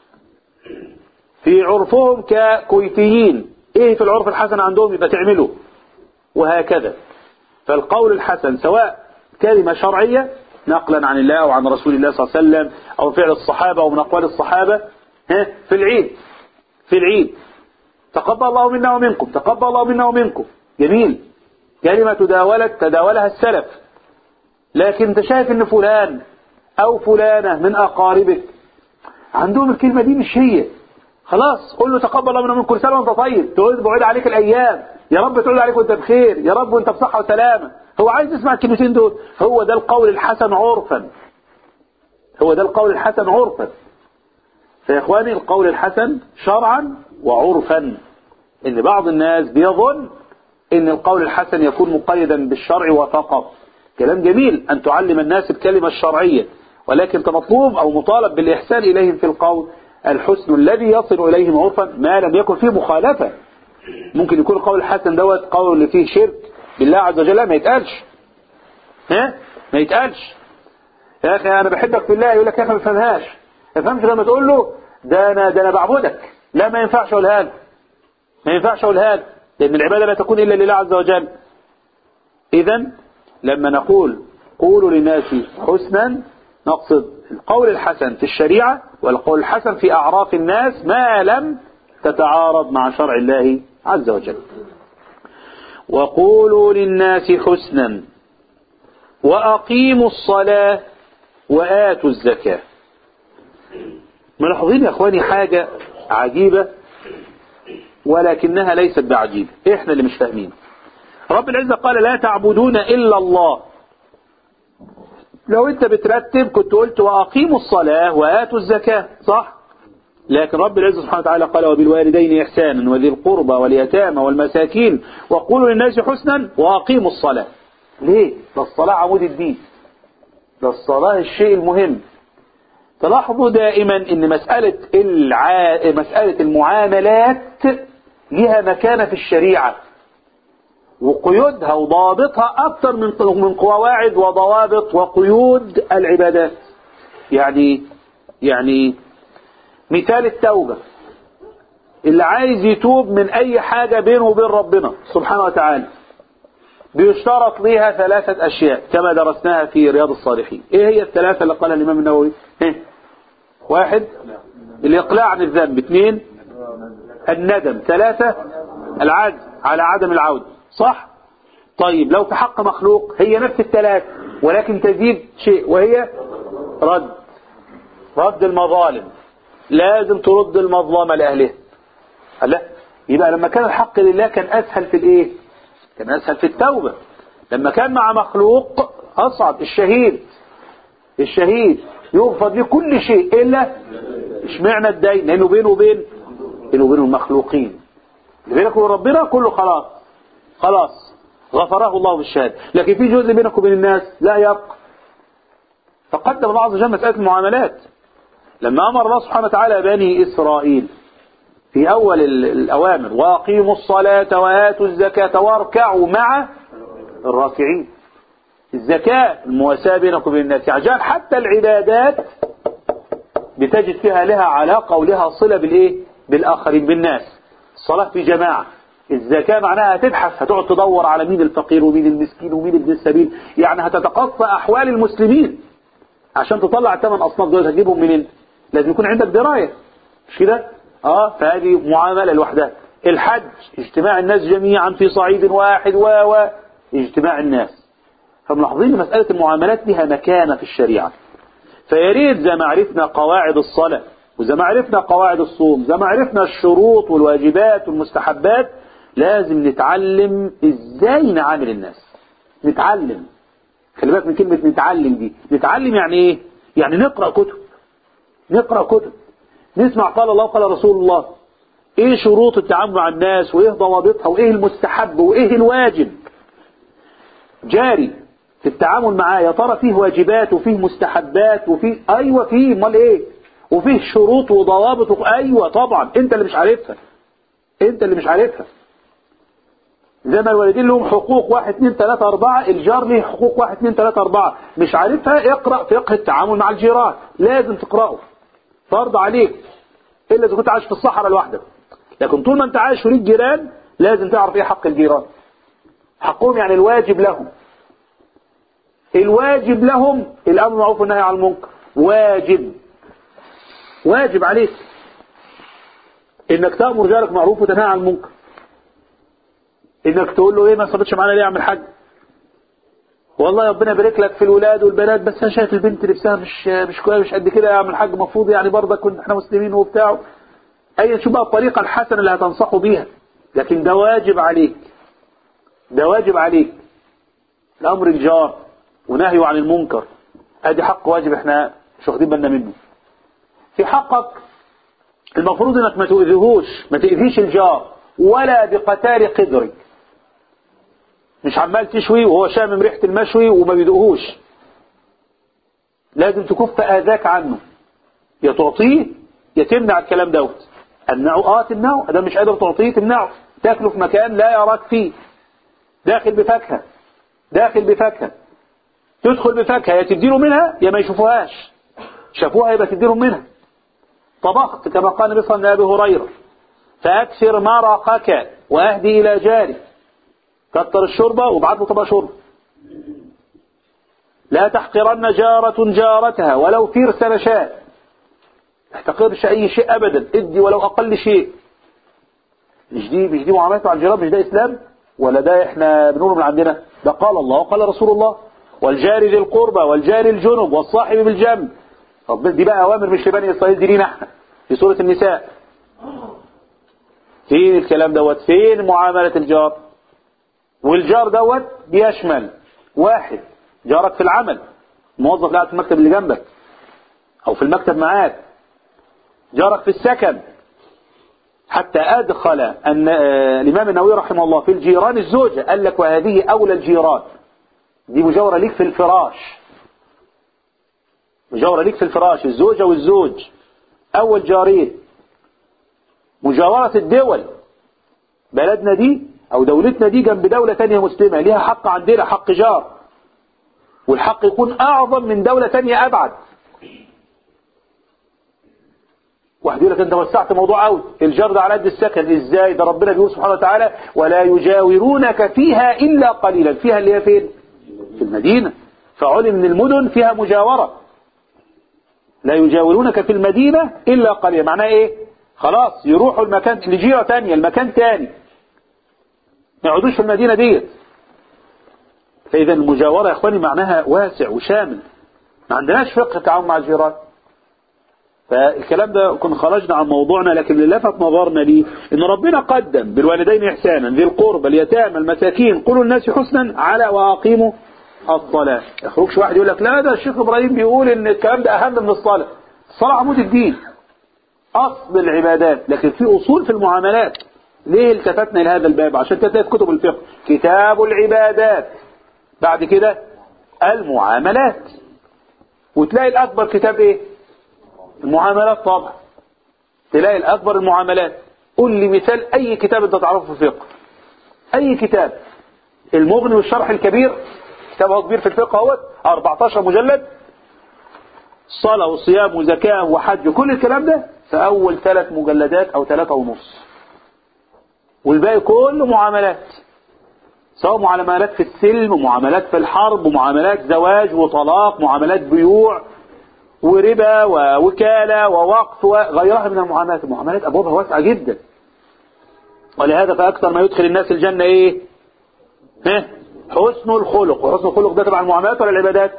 S4: في عرفهم ككويتيين ايه في العرف الحسن عندهم يبقى تعمله وهكذا فالقول الحسن سواء كلمة شرعية نقلا عن الله او عن رسول الله صلى الله عليه وسلم او فعل الصحابة او من اقوال الصحابة ها في العيد في العيد تقبل الله منا ومنكم تقبل الله منا ومنكم جميل كلمة تداولت تداولها السلف لكن انت شايف ان فلان او فلانة من اقاربك عندهم الكلمة دي مش هي خلاص قول له تقبل الله منا ومنكم كل سنة وانت طيب تقول بعيد عليك الايام يا رب تعود عليك وانت بخير يا رب وانت بصحة وسلامة هو عايز يسمع الكلمتين دول هو ده القول الحسن عرفا هو ده القول الحسن عرفا فيا اخواني القول الحسن شرعا وعرفا ان بعض الناس بيظن ان القول الحسن يكون مقيدا بالشرع وفقط كلام جميل ان تعلم الناس الكلمة الشرعية ولكن انت مطلوب او مطالب بالاحسان اليهم في القول الحسن الذي يصل اليهم عرفا ما لم يكن فيه مخالفة ممكن يكون القول الحسن دوت قول اللي فيه شرك بالله عز وجل ما يتقالش ها ما يتقالش يا اخي انا بحبك في الله يقول لك يا اخي ما بفهمهاش ما تفهمش لما تقول له ده انا ده انا بعبدك لا ما ينفعش اقولها لك ما ينفعش اقولها لك لان العباده لا تكون الا لله عز وجل اذا لما نقول قولوا للناس حسنا نقصد القول الحسن في الشريعة والقول الحسن في أعراف الناس ما لم تتعارض مع شرع الله عز وجل وقولوا للناس حسنا وأقيموا الصلاة وآتوا الزكاة ملاحظين يا أخواني حاجة عجيبة ولكنها ليست بعجيبة إحنا اللي مش فاهمين رب العزة قال لا تعبدون إلا الله لو انت بترتب كنت قلت وأقيموا الصلاة وآتوا الزكاة صح لكن رب العزة سبحانه وتعالى قال وبالوالدين إحسانا وذي القربى واليتامى والمساكين وقولوا للناس حسنا وأقيموا الصلاة ليه؟ ده الصلاة عمود الدين ده الصلاة الشيء المهم تلاحظوا دائما ان مسألة الع... مسألة المعاملات لها مكانة في الشريعة وقيودها وضوابطها أكثر من من قواعد وضوابط وقيود العبادات يعني يعني مثال التوبة اللي عايز يتوب من أي حاجة بينه وبين ربنا سبحانه وتعالى بيشترط ليها ثلاثة أشياء كما درسناها في رياض الصالحين إيه هي الثلاثة اللي قالها الإمام النووي إيه؟ واحد الإقلاع عن الذنب اثنين الندم ثلاثة العجز على عدم العودة صح طيب لو في حق مخلوق هي نفس الثلاث ولكن تزيد شيء وهي رد رد المظالم لازم ترد المظلمة لأهلها لا يبقى لما كان الحق لله كان أسهل في الإيه كان أسهل في التوبة لما كان مع مخلوق أصعب الشهيد الشهيد يغفر له كل شيء إلا اشمعنى الدين لأنه بينه وبين بينه وبين المخلوقين اللي بينك وبين ربنا كله خلاص خلاص غفره الله بالشهادة لكن في جزء بينك وبين الناس لا يبقى فقدم الله عز وجل مسألة المعاملات لما أمر الله سبحانه وتعالى بني إسرائيل في أول ال- الأوامر وأقيموا الصلاة وآتوا الزكاة واركعوا مع الراكعين الزكاة المواساة بينكم وبين الناس يعني جعل حتى العبادات بتجد فيها لها علاقة ولها صلة بالإيه؟ بالآخرين بالناس الصلاة في جماعة الزكاة معناها هتبحث هتقعد تدور على مين الفقير ومين المسكين ومين ابن السبيل يعني هتتقصى أحوال المسلمين عشان تطلع الثمان أصناف دول هتجيبهم منين لازم يكون عندك دراية مش كده اه فهذه معاملة لوحدها الحج اجتماع الناس جميعا في صعيد واحد و و اجتماع الناس فملاحظين مسألة المعاملات لها مكانة في الشريعة فياريت زي ما عرفنا قواعد الصلاة وزي ما عرفنا قواعد الصوم زي ما عرفنا الشروط والواجبات والمستحبات لازم نتعلم ازاي نعامل الناس نتعلم خلي بالك من كلمة نتعلم دي نتعلم يعني ايه يعني نقرأ كتب نقرأ كتب نسمع قال الله قال رسول الله ايه شروط التعامل مع الناس وايه ضوابطها وايه المستحب وايه الواجب جاري في التعامل معاه يا ترى فيه واجبات وفيه مستحبات وفيه ايوه فيه امال ايه وفيه شروط وضوابط و... ايوه طبعا انت اللي مش عارفها انت اللي مش عارفها زي ما الوالدين لهم حقوق واحد اتنين تلاتة اربعة الجار ليه حقوق واحد اتنين تلاتة اربعة مش عارفها اقرأ فقه التعامل مع الجيران لازم تقرأه فرض عليك الا اذا كنت عايش في الصحراء لوحدك لكن طول ما انت عايش وليك جيران لازم تعرف ايه حق الجيران حقهم يعني الواجب لهم الواجب لهم الامر بالمعروف والنهي عن المنكر واجب واجب عليك انك تامر جارك معروف وتنهى عن المنكر انك تقول له ايه ما صبتش معانا ليه يا عم الحاج والله ربنا يبارك لك في الولاد والبنات بس انا شايف البنت لبسها مش مش كويس مش قد كده يا عم الحاج المفروض يعني برضه كنا احنا مسلمين وبتاع اي شو بقى الطريقه الحسنه اللي هتنصحه بيها لكن ده واجب عليك ده واجب عليك الامر الجار ونهيه عن المنكر ادي حق واجب احنا مش واخدين بالنا منه في حقك المفروض انك ما تؤذيهوش ما تأذيش الجار ولا بقتال قدرك مش عمال تشوي وهو شامم ريحة المشوي وما بيدقهوش لازم تكف اذاك عنه يا تعطيه يا تمنع الكلام دوت امنعه اه تمنعه ده مش قادر تعطيه تمنعه تاكله في مكان لا يراك فيه داخل بفاكهة داخل بفاكهة تدخل بفاكهة يا تديله منها يا ما يشوفوهاش شافوها يبقى تديلهم منها طبخت كما قال النبي صلى الله عليه وسلم لأبي هريرة فأكثر مرقك وأهدي إلى جارك كتر الشوربة وابعت له طبق شوربة لا تحقرن جارة جارتها ولو فرس نشاء تحتقرش أي شيء أبدا ادي ولو أقل شيء مش دي مش دي معاملات مع الجيران مش ده إسلام ولا ده إحنا بنقوله من عندنا ده قال الله وقال رسول الله والجار ذي القربى والجار الجنب والصاحب بالجنب طب دي بقى أوامر مش لبني إسرائيل دي لينا احنا في سورة النساء فين الكلام دوت فين معاملة الجار والجار دوت بيشمل واحد جارك في العمل موظف قاعد في المكتب اللي جنبك او في المكتب معاك جارك في السكن حتى ادخل ان آه، الامام النووي رحمه الله في الجيران الزوجة قال لك وهذه اولى الجيران دي مجاورة ليك في الفراش مجاورة ليك في الفراش الزوجة والزوج اول جارين مجاورة الدول بلدنا دي او دولتنا دي جنب دولة تانية مسلمة ليها حق عندنا حق جار والحق يكون اعظم من دولة تانية ابعد واحد يقول لك انت وسعت موضوع قوي الجار ده على قد السكن ازاي ده ربنا بيقول سبحانه وتعالى ولا يجاورونك فيها الا قليلا فيها اللي هي فين في المدينة فعلم من المدن فيها مجاورة لا يجاورونك في المدينة الا قليلا معناه ايه خلاص يروحوا المكان لجيرة تانية المكان تاني ما يقعدوش في المدينة ديت فإذا المجاورة يا إخواني معناها واسع وشامل ما عندناش فقه التعاون مع الجيران فالكلام ده كنا خرجنا عن موضوعنا لكن اللي لفت نظرنا ليه ان ربنا قدم بالوالدين احسانا ذي القربى اليتامى المساكين قولوا الناس حسنا على واقيموا الصلاة يخرجش واحد يقول لك لا ده الشيخ ابراهيم بيقول ان الكلام ده اهم من الصلاة الصلاة عمود الدين اصل العبادات لكن في اصول في المعاملات ليه التفتنا الى هذا الباب عشان تلاقي في كتب الفقه كتاب العبادات بعد كده المعاملات وتلاقي الاكبر كتاب ايه المعاملات طبعا تلاقي الأكبر المعاملات قول لي مثال أي كتاب أنت تعرفه في الفقه أي كتاب المغني والشرح الكبير كتاب هو كبير في الفقه اهوت 14 مجلد صلاة وصيام وزكاة وحج كل الكلام ده في أول ثلاث مجلدات أو ثلاثة ونص والباقي كله معاملات سواء معاملات في السلم معاملات في الحرب معاملات زواج وطلاق معاملات بيوع وربا ووكالة ووقف وغيرها من المعاملات المعاملات أبوابها واسعة جدا ولهذا فأكثر ما يدخل الناس الجنة إيه ها حسن الخلق وحسن الخلق ده تبع المعاملات ولا العبادات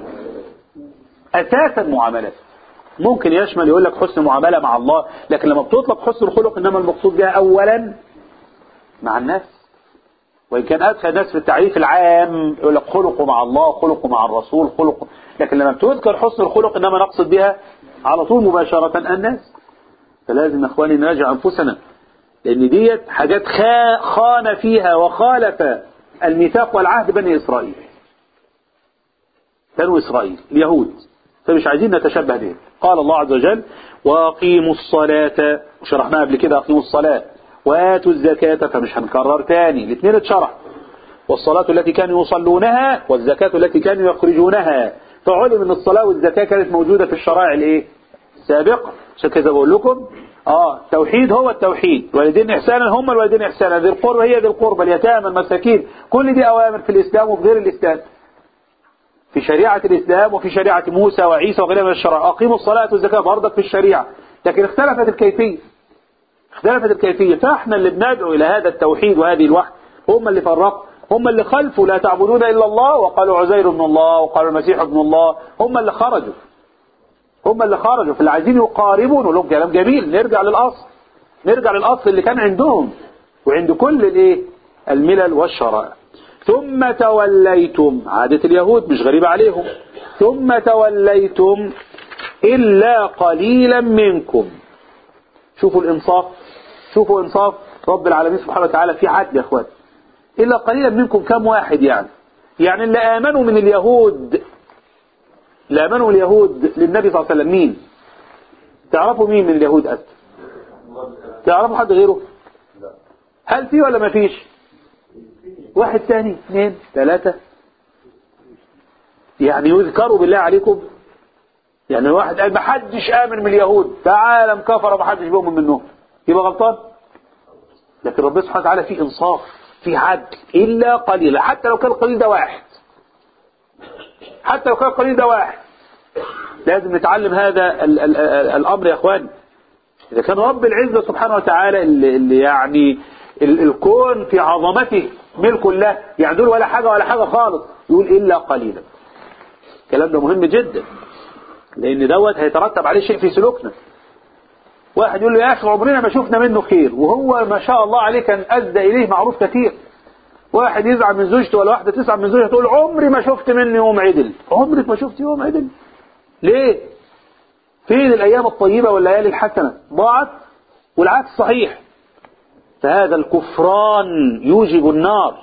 S4: أساسا معاملات ممكن يشمل يقول لك حسن معاملة مع الله لكن لما بتطلق حسن الخلق إنما المقصود بها أولا مع الناس وإن كان أدخل الناس في التعريف العام يقول لك خلقه مع الله خلقه مع الرسول خلقه لكن لما بتذكر حسن الخلق إنما نقصد بها على طول مباشرة الناس فلازم يا إخواني نراجع أنفسنا لأن ديت حاجات خان فيها وخالف الميثاق والعهد بني إسرائيل بنو إسرائيل اليهود فمش عايزين نتشبه بهم قال الله عز وجل وأقيموا الصلاة وشرحناها قبل كده أقيموا الصلاة وآتوا الزكاة فمش هنكرر تاني الاثنين اتشرح والصلاة التي كانوا يصلونها والزكاة التي كانوا يخرجونها فعلم ان الصلاة والزكاة كانت موجودة في الشرائع الايه السابقة عشان كده بقول لكم اه التوحيد هو التوحيد والدين احسانا هم الوالدين احسانا ذي القربى هي ذي القربى اليتامى المساكين كل دي اوامر في الاسلام وفي غير الاسلام في شريعة الاسلام وفي شريعة موسى وعيسى وغيرها من الشرائع اقيموا الصلاة والزكاة برضك في الشريعة لكن اختلفت الكيفية اختلفت الكيفية فاحنا اللي بندعو الى هذا التوحيد وهذه الوحد هم اللي فرقوا هم اللي خلفوا لا تعبدون الا الله وقالوا عزير ابن الله وقالوا المسيح ابن الله هم اللي خرجوا هم اللي خرجوا فاللي عايزين يقاربوا نقول لهم كلام جميل نرجع للاصل نرجع للاصل اللي كان عندهم وعند كل الايه الملل والشرائع ثم توليتم عادة اليهود مش غريبة عليهم ثم توليتم إلا قليلا منكم شوفوا الإنصاف شوفوا إنصاف رب العالمين سبحانه وتعالى في عدل يا أخوان إلا قليلا منكم كم واحد يعني يعني اللي آمنوا من اليهود اللي آمنوا اليهود للنبي صلى الله عليه وسلم مين تعرفوا مين من اليهود أنت تعرفوا حد غيره هل في ولا ما فيش واحد ثاني اثنين ثلاثة يعني يذكروا بالله عليكم يعني واحد قال ما حدش آمن من اليهود تعالى كفر ما حدش بيؤمن منهم يبقى غلطان لكن ربنا سبحانه وتعالى في إنصاف في عدل إلا قليلا حتى لو كان القليل ده واحد حتى لو كان القليل ده واحد لازم نتعلم هذا ال ال ال الأمر يا أخواني إذا كان رب العزة سبحانه وتعالى اللي, اللي يعني ال الكون في عظمته ملك له يعني دول ولا حاجة ولا حاجة خالص يقول إلا قليلا الكلام ده مهم جدا لأن دوت هيترتب عليه شيء في سلوكنا واحد يقول له يا أخي عمرنا ما شفنا منه خير وهو ما شاء الله عليه كان أدى إليه معروف كثير واحد يزعل من زوجته ولا واحدة تزعل من زوجها تقول عمري ما شفت مني يوم عدل عمرك ما شفت يوم عدل ليه فين الأيام الطيبة والليالي الحسنة ضاعت والعكس صحيح فهذا الكفران يوجب النار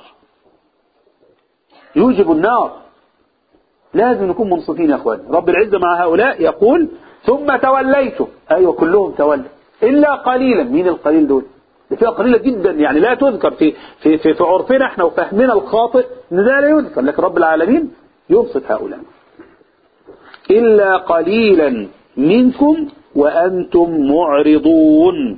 S4: يوجب النار لازم نكون منصفين يا اخواني رب العزة مع هؤلاء يقول ثم توليتم ايوه كلهم تولوا الا قليلا مين القليل دول فيها قليلة جدا يعني لا تذكر في في في, في عرفنا احنا وفهمنا الخاطئ ان ده لا يذكر لكن رب العالمين يبسط هؤلاء إلا قليلا منكم وأنتم معرضون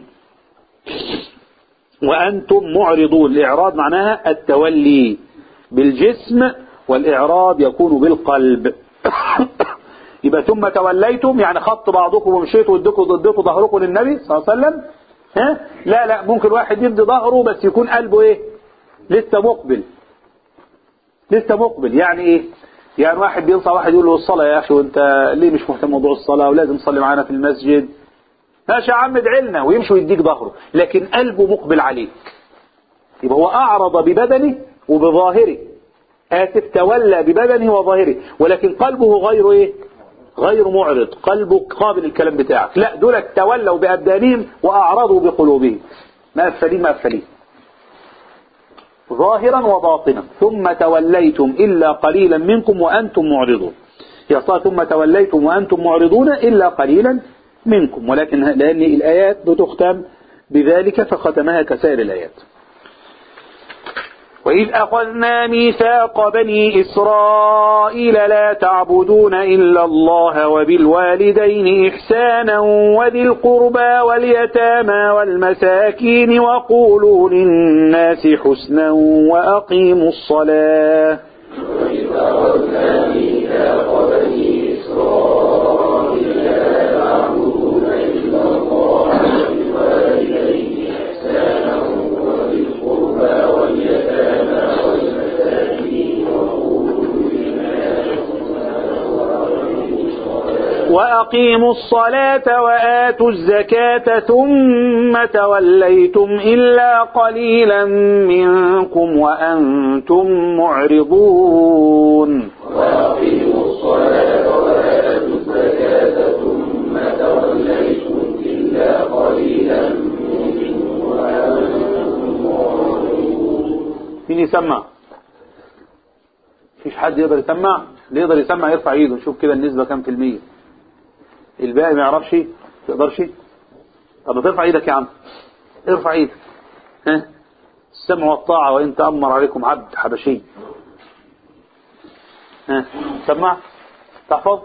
S4: وأنتم معرضون الإعراض معناها التولي بالجسم والإعراض يكون بالقلب يبقى ثم توليتم يعني خط بعضكم ومشيتوا ودكم ضدكم ظهركم للنبي صلى الله عليه وسلم ها لا لا ممكن واحد يمضي ظهره بس يكون قلبه ايه لسه مقبل لسه مقبل يعني ايه يعني واحد بينصح واحد يقول له الصلاة يا أخي وأنت ليه مش مهتم بموضوع الصلاة ولازم تصلي معانا في المسجد ماشي يا عم ادعي لنا ويمشي ويديك ظهره لكن قلبه مقبل عليك يبقى هو أعرض ببدنه وبظاهره آسف تولى ببدنه وظاهره ولكن قلبه غير إيه غير معرض قلبه قابل الكلام بتاعك لا دول تولوا بأبدانهم وأعرضوا بقلوبهم مقفلين مقفلين ظاهرا وباطنا ثم توليتم إلا قليلا منكم وأنتم معرضون يا صلاة ثم توليتم وأنتم معرضون إلا قليلا منكم ولكن لأن الآيات بتختم بذلك فختمها كسائر الآيات وإذ أخذنا ميثاق بني إسرائيل لا تعبدون إلا الله وبالوالدين إحسانا وذي القربى واليتامى والمساكين وقولوا للناس حسنا وأقيموا الصلاة وأقيموا الصلاة وآتوا الزكاة ثم توليتم إلا قليلا منكم وأنتم معرضون مين يسمع مفيش حد يقدر يسمع اللي يقدر يسمع يرفع ايده نشوف كده النسبة كام في المية الباقي ما يعرفش تقدرش طب ترفع ايدك يا عم ارفع ايدك ها السمع والطاعة وإن تأمر عليكم عبد حبشي ها سمع تحفظ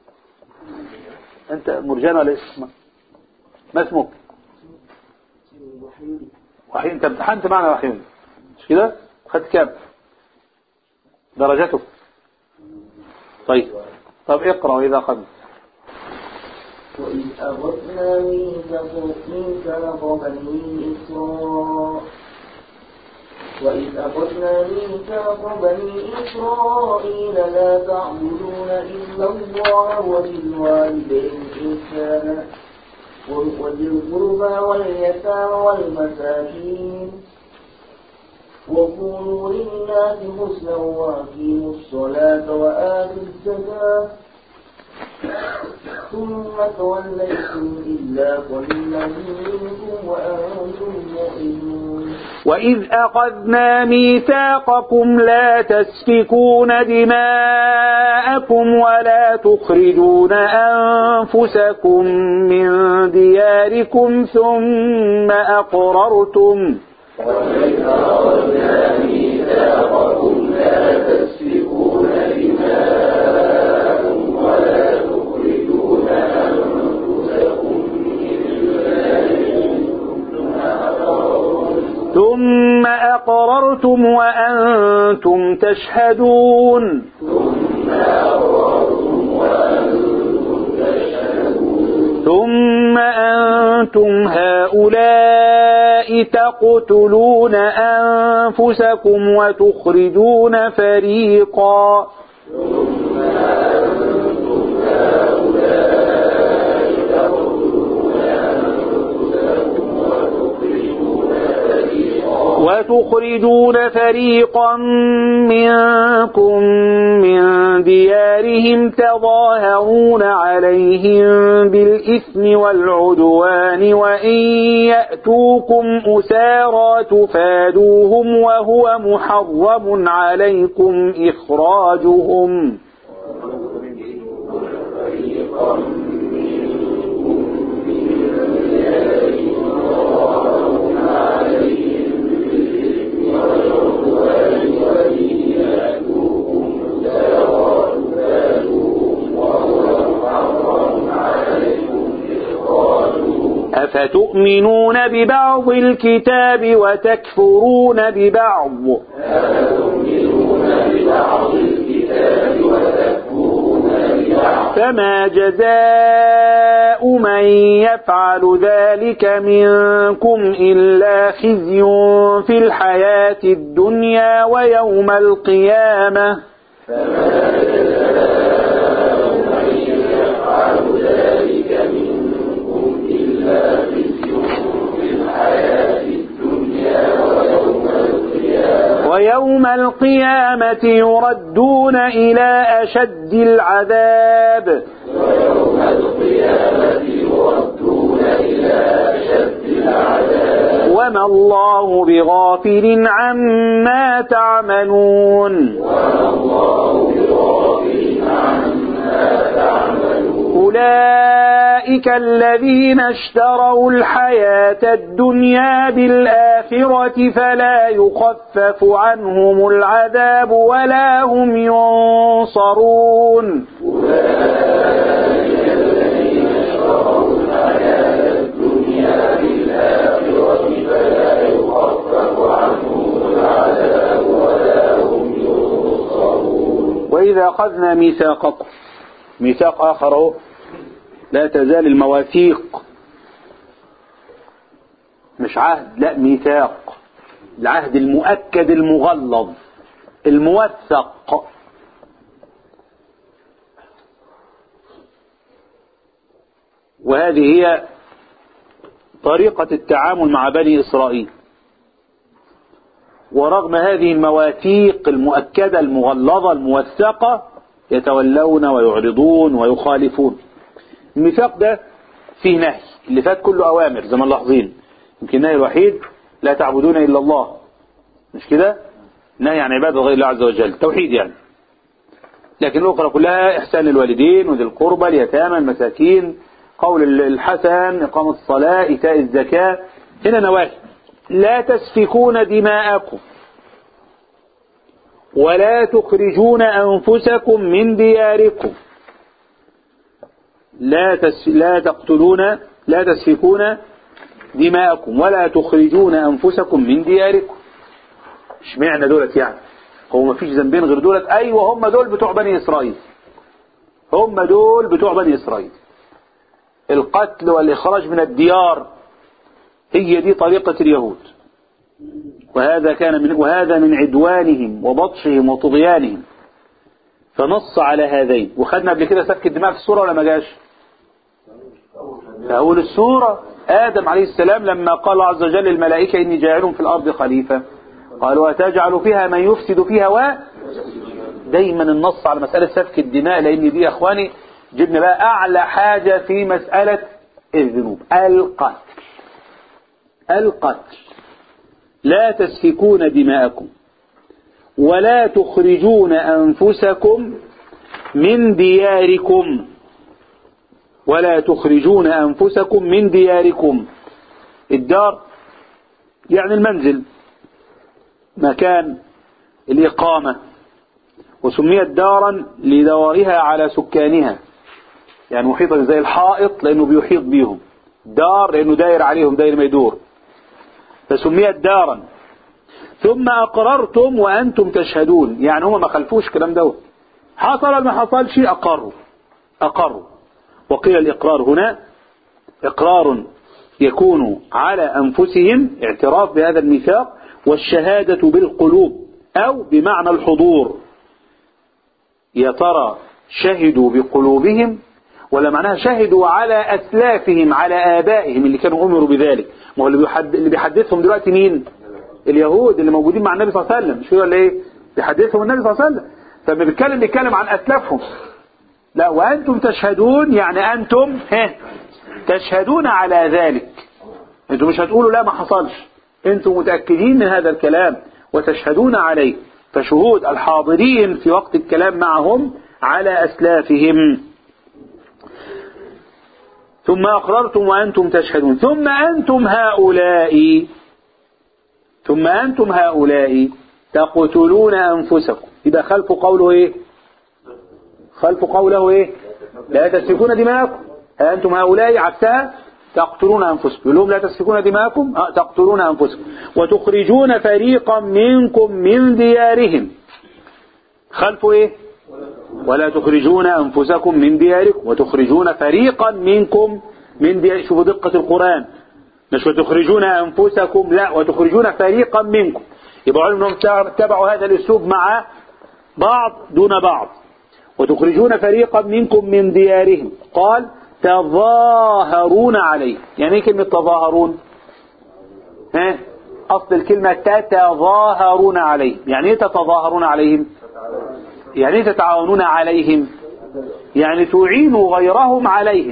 S4: انت مرجان ولا اسمك ما اسمك وحيد انت امتحنت معنا وحيد مش كده خدت كام درجته طيب طب اقرأ وإذا أخذنا
S5: وإذ أخذنا ميثاق ميثاق بني إسرائيل وإذ أخذنا ميثاق بني إسرائيل لا تعبدون إلا الله وبالوالدين إحسانا وذي القربى واليتامى والمساكين وقولوا للناس حسنا وأقيموا الصلاة وآتوا الزكاة ثم توليتم إلا قليلا منكم وأنتم مؤمنون
S4: وإذ أخذنا ميثاقكم لا تسفكون دماءكم ولا تخرجون أنفسكم من دياركم ثم أقررتم ثم أقررتم وأنتم تشهدون ثم أنتم هؤلاء تقتلون أنفسكم وتخرجون فريقا وتخرجون فريقا منكم من ديارهم تظاهرون عليهم بالإثم والعدوان وإن يأتوكم أسارى تفادوهم وهو محرم عليكم إخراجهم أفتؤمنون ببعض الكتاب وتكفرون ببعض فما جزاء من يفعل ذلك منكم إلا خزي في الحياة الدنيا ويوم القيامة ويوم القيامة يردون إلى أشد العذاب وما الله بغافل عما تعملون أولئك الذين اشتروا الحياة الدنيا بالآخرة فلا يخفف عنهم العذاب ولا هم ينصرون وإذا أخذنا ميثاقكم ميثاق آخر أهو لا تزال المواثيق مش عهد لا ميثاق العهد المؤكد المغلظ الموثق وهذه هي طريقة التعامل مع بني إسرائيل ورغم هذه المواثيق المؤكدة المغلظة الموثقة يتولون ويعرضون ويخالفون الميثاق ده فيه نهي اللي فات كله أوامر زي ما ملاحظين يمكن النهي الوحيد لا تعبدون إلا الله مش كده نهي عن عبادة غير الله عز وجل توحيد يعني لكن الأخرى كلها إحسان الوالدين وذي القربى اليتامى المساكين قول الحسن إقامة الصلاة إيتاء الزكاة هنا نواهي لا تسفكون دماءكم ولا تخرجون أنفسكم من دياركم لا تس لا تقتلون لا تسفكون دماءكم ولا تخرجون أنفسكم من دياركم اشمعنى دولت يعني هو ما فيش ذنبين غير دولت أيوة هم دول بتوع بني إسرائيل هم دول بتوع بني إسرائيل القتل والإخراج من الديار هي دي طريقة اليهود وهذا كان من وهذا من عدوانهم وبطشهم وطغيانهم فنص على هذين وخدنا قبل كده سفك الدماء في السورة ولا ما جاش في أول السورة آدم عليه السلام لما قال الله عز وجل للملائكة إني جاعل في الأرض خليفة قالوا أتجعل فيها من يفسد فيها و دايما النص على مسألة سفك الدماء لأن دي يا أخواني جبنا بقى أعلى حاجة في مسألة الذنوب القتل القتل لا تسفكون دماءكم ولا تخرجون أنفسكم من دياركم ولا تخرجون أنفسكم من دياركم الدار يعني المنزل مكان الإقامة وسميت دارا لدورها على سكانها يعني محيطة زي الحائط لأنه بيحيط بيهم دار لأنه داير عليهم داير ما يدور فسميت دارا ثم أقررتم وأنتم تشهدون يعني هم ما خلفوش الكلام ده حصل ما حصلش أقروا أقروا وقيل الإقرار هنا إقرار يكون على أنفسهم اعتراف بهذا الميثاق والشهادة بالقلوب أو بمعنى الحضور يا ترى شهدوا بقلوبهم ولا معناها شهدوا على أسلافهم على آبائهم اللي كانوا أمروا بذلك ما هو اللي, بيحد... اللي بيحدثهم دلوقتي مين اليهود اللي موجودين مع النبي صلى الله عليه وسلم مش كده ولا ايه بيحدثهم النبي صلى الله عليه وسلم فلما بيتكلم بيتكلم عن أسلافهم لا وأنتم تشهدون يعني أنتم ها تشهدون على ذلك انتم مش هتقولوا لا ما حصلش انتم متأكدين من هذا الكلام وتشهدون عليه فشهود الحاضرين في وقت الكلام معهم على أسلافهم ثم أقررتم وأنتم تشهدون ثم أنتم هؤلاء ثم أنتم هؤلاء تقتلون أنفسكم إذا خلف قوله إيه خلف قوله إيه لا تسفكون دماءكم أنتم هؤلاء عكسها تقتلون أنفسكم يقول لهم لا تسفكون دماءكم أه تقتلون أنفسكم وتخرجون فريقا منكم من ديارهم خلفه إيه ولا تخرجون أنفسكم من دياركم وتخرجون فريقا منكم من ديار شوفوا دقة القرآن مش وتخرجون أنفسكم لا وتخرجون فريقا منكم يبقى علمهم تبعوا هذا الأسلوب مع بعض دون بعض وتخرجون فريقا منكم من ديارهم قال تظاهرون عليه يعني ايه كلمة تظاهرون ها أصل الكلمة تتظاهرون عليه يعني ايه تتظاهرون عليهم يعني ايه تتعاونون عليهم يعني تعينوا غيرهم عليهم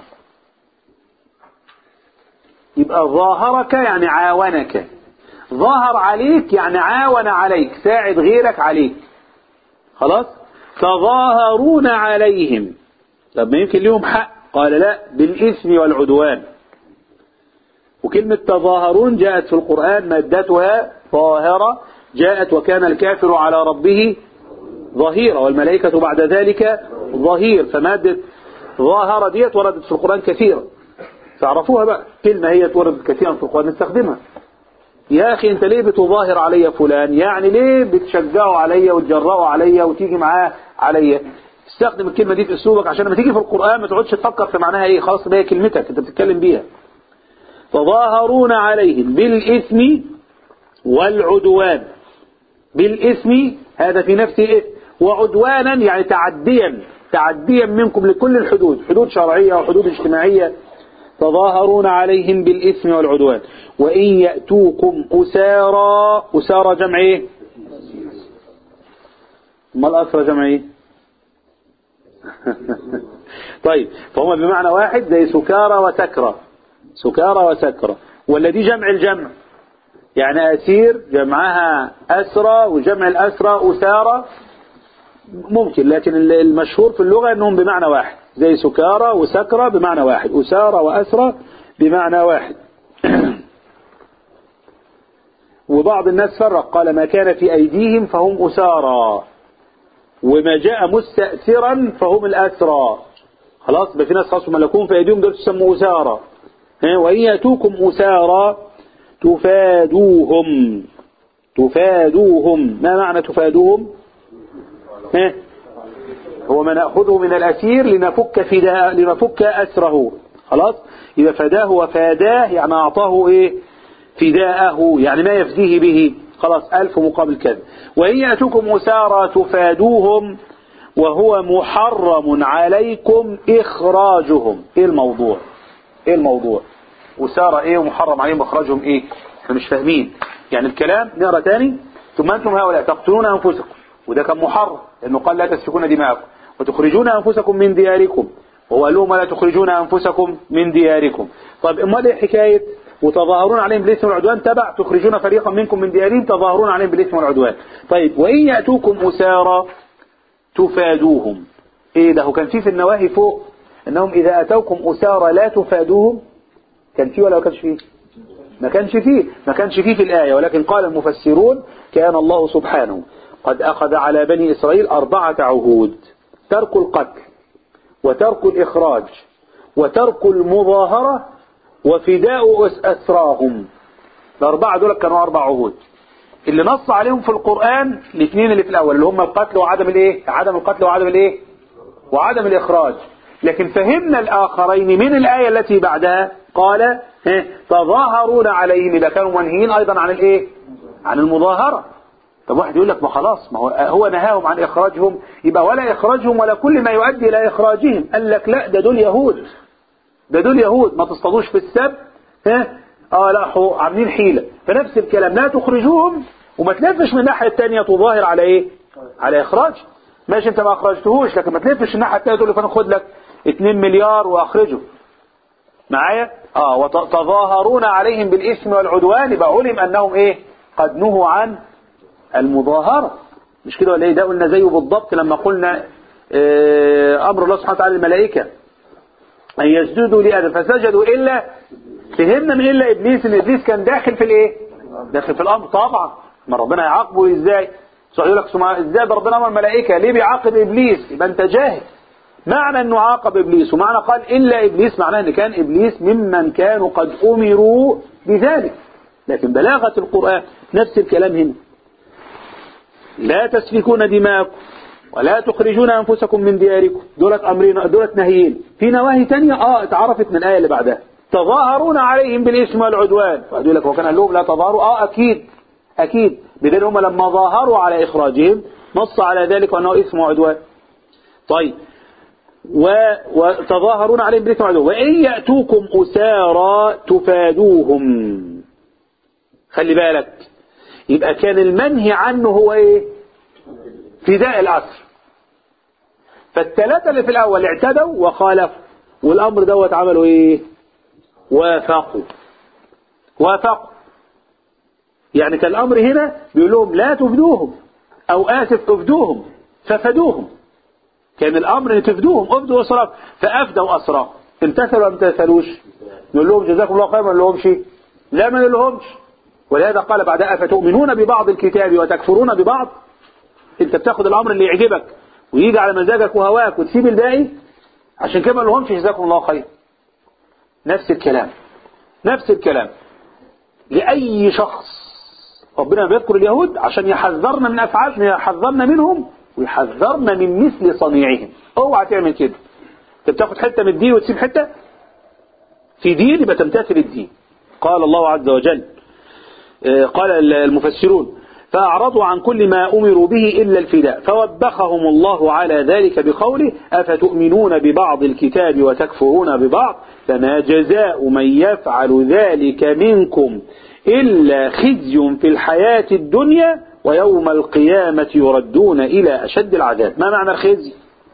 S4: يبقى ظاهرك يعني عاونك ظاهر عليك يعني عاون عليك ساعد غيرك عليك خلاص تظاهرون عليهم طب ما يمكن لهم حق قال لا بالإثم والعدوان وكلمة تظاهرون جاءت في القرآن مادتها ظاهرة جاءت وكان الكافر على ربه ظهيرا والملائكة بعد ذلك ظهير فمادة ظاهرة ديت وردت في القرآن كثيرا تعرفوها بقى كلمة هي وردت كثيرا في القرآن نستخدمها يا أخي أنت ليه بتظاهر علي فلان يعني ليه بتشجعه علي وتجرأه علي وتيجي معاه علي استخدم الكلمة دي في أسلوبك عشان لما تيجي في القرآن ما تقعدش تفكر في معناها إيه خلاص هي كلمتك أنت بتتكلم بيها تظاهرون عليهم بالإثم والعدوان بالإثم هذا في نفسه إثم وعدوانا يعني تعديا تعديا منكم لكل الحدود حدود شرعية وحدود اجتماعية تظاهرون عليهم بالإثم والعدوان وإن يأتوكم أسارى أسارى جمع إيه ما الأسرى جمع إيه طيب فهم بمعنى واحد زي سكارى وسكرى سكارى وسكرى والذي جمع الجمع يعني أسير جمعها أسرى وجمع الأسرى أسارى ممكن لكن المشهور في اللغة أنهم بمعنى واحد زي سكارى وسكرى بمعنى واحد أسارى وأسرى بمعنى واحد وبعض الناس فرق قال ما كان في أيديهم فهم أسارى وما جاء مستأثرا فهم الأسرى خلاص بقى في ناس خاصوا ملكون في أيديهم دول تسموا أسارى وإن يأتوكم أسارى تفادوهم تفادوهم ما معنى تفادوهم ها هو ما نأخذه من الأسير لنفك فداء لنفك أسره خلاص إذا فداه وفاداه يعني أعطاه إيه فداءه يعني ما يفديه به خلاص ألف مقابل كذا وإن يأتوكم أسارى تفادوهم وهو محرم عليكم إخراجهم إيه الموضوع إيه الموضوع أسارى إيه ومحرم عليهم إخراجهم إيه احنا مش فاهمين يعني الكلام نقرأ تاني ثم أنتم هؤلاء تقتلون أنفسكم وده كان محرم لأنه قال لا تسفكون دماءكم وتخرجون أنفسكم من دياركم وهو قال لهم لا تخرجون أنفسكم من دياركم طيب امال ايه حكاية وتظاهرون عليهم بالإثم والعدوان تبع تخرجون فريقا منكم من ديارهم تظاهرون عليهم بالإثم والعدوان طيب وإن يأتوكم أسارى تفادوهم ايه ده كان فيه في النواهي فوق انهم اذا اتوكم اسارى لا تفادوهم كان فيه ولا ما كانش فيه ما كانش فيه ما كانش فيه في الآية ولكن قال المفسرون كان الله سبحانه قد أخذ على بني إسرائيل أربعة عهود ترك القتل وترك الإخراج وترك المظاهرة وفداء أسراهم الأربعة دول كانوا أربع عهود اللي نص عليهم في القرآن الاثنين اللي في الأول اللي هم القتل وعدم الإيه عدم القتل وعدم الإيه وعدم الإخراج لكن فهمنا الآخرين من الآية التي بعدها قال تظاهرون عليهم إذا كانوا منهيين أيضا عن الإيه عن المظاهرة طب واحد يقول لك ما خلاص ما هو هو نهاهم عن إخراجهم يبقى ولا إخراجهم ولا كل ما يؤدي إلى إخراجهم قال لك لا ده دول يهود ده دول يهود ما تصطادوش في السبت ها اه لا عاملين حيلة فنفس الكلام لا تخرجوهم وما تلفش من الناحية الثانية تظاهر على ايه على اخراج ماشي انت ما اخرجتهوش لكن ما تلفش الناحية الثانية تقول له فانا خد لك 2 مليار واخرجه معايا اه وتظاهرون عليهم بالاسم والعدوان يبقى علم انهم ايه قد نهوا عن المظاهرة مش كده ولا ايه ده قلنا زيه بالضبط لما قلنا اه امر الله سبحانه وتعالى للملائكة ان يسجدوا لآدم فسجدوا الا فهمنا من الا ابليس ان ابليس كان داخل في الايه داخل في الامر طبعا ما ربنا يعاقبه ازاي صح يقول لك ازاي ده ربنا امر الملائكة ليه بيعاقب ابليس يبقى انت جاهل معنى انه عاقب ابليس ومعنى قال الا ابليس معناه ان كان ابليس ممن كانوا قد امروا بذلك لكن بلاغة القرآن نفس الكلام هنا لا تسفكون دماءكم ولا تخرجون أنفسكم من دياركم دولت أمرين دولت نهيين في نواهي تانية آه اتعرفت من الآية اللي بعدها تظاهرون عليهم بالإثم والعدوان فقالوا لك وكان قال لهم لا تظاهروا آه أكيد أكيد بدل هم لما ظاهروا على إخراجهم نص على ذلك وأنه إثم وعدوان طيب و... وتظاهرون عليهم بالإثم والعدوان وإن يأتوكم أسارى تفادوهم خلي بالك يبقى كان المنهي عنه هو ايه فداء الأسر فالثلاثة اللي في الأول اعتدوا وخالفوا والأمر دوت عملوا ايه وافقوا وافقوا يعني كان الأمر هنا بيقول لهم لا تفدوهم أو آسف افدوهم ففدوهم كان الأمر ان تفدوهم افدوا أسراهم فأفدوا أسراهم امتثلوا ولا امتثلوش نقول لهم جزاكم الله خيرا ما نقول لهمش لا ما نقول لهمش ولهذا قال بعدها أفتؤمنون ببعض الكتاب وتكفرون ببعض انت بتاخد الامر اللي يعجبك ويجي على مزاجك وهواك وتسيب الباقي عشان كده ما لهمش جزاكم الله خير نفس الكلام نفس الكلام لأي شخص ربنا بيذكر اليهود عشان يحذرنا من أفعالهم يحذرنا منهم ويحذرنا من مثل صنيعهم اوعى تعمل كده انت بتاخد حتة من الدين وتسيب حتة في دين يبقى تمتثل الدين قال الله عز وجل آه، قال المفسرون فأعرضوا عن كل ما أمروا به إلا الفداء فوبخهم الله على ذلك بقوله أفتؤمنون ببعض الكتاب وتكفرون ببعض فما جزاء من يفعل ذلك منكم إلا خزي في الحياة الدنيا ويوم القيامة يردون إلى أشد العذاب ما معنى الخزي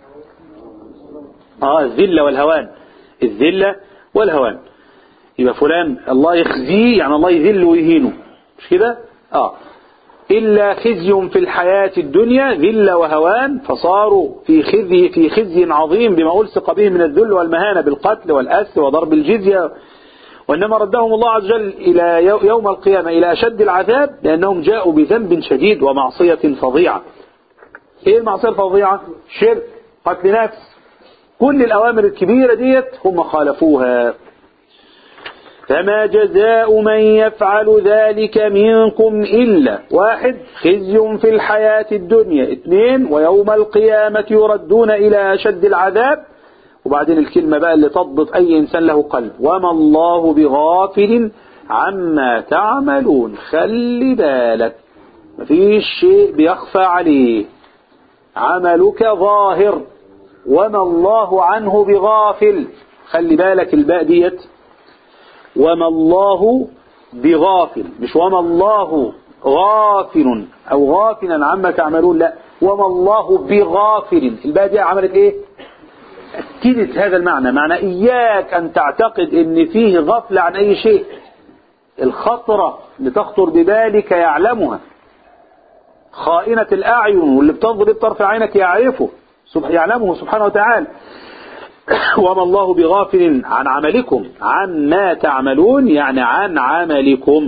S4: آه الذلة والهوان الذلة والهوان يبقى فلان الله يخزيه يعني الله يذل ويهينه مش كده اه إلا خزي في الحياة الدنيا ذل وهوان فصاروا في خزي في خزي عظيم بما ألصق به من الذل والمهانة بالقتل والأسر وضرب الجزية وإنما ردهم الله عز وجل إلى يو- يوم القيامة إلى أشد العذاب لأنهم جاءوا بذنب شديد ومعصية فظيعة إيه المعصية الفظيعة؟ شرك قتل نفس كل الأوامر الكبيرة ديت هم خالفوها فما جزاء من يفعل ذلك منكم إلا واحد خزي في الحياة الدنيا اثنين ويوم القيامة يردون إلى أشد العذاب وبعدين الكلمة بقى اللي تضبط أي إنسان له قلب وما الله بغافل عما تعملون خلي بالك مفيش شيء بيخفى عليه عملك ظاهر وما الله عنه بغافل خلي بالك الباء ديت وما الله بغافل مش وما الله غافل او غافلا عما تعملون لا وما الله بغافل الباء دي عملت ايه اكدت هذا المعنى معنى اياك ان تعتقد ان فيه غفلة عن اي شيء الخطرة اللي تخطر ببالك يعلمها خائنة الاعين واللي بتنظر بطرف عينك يعرفه سبح- يعلمه سبحانه وتعالى وما الله بغافل عن عملكم عما تعملون يعني عن عملكم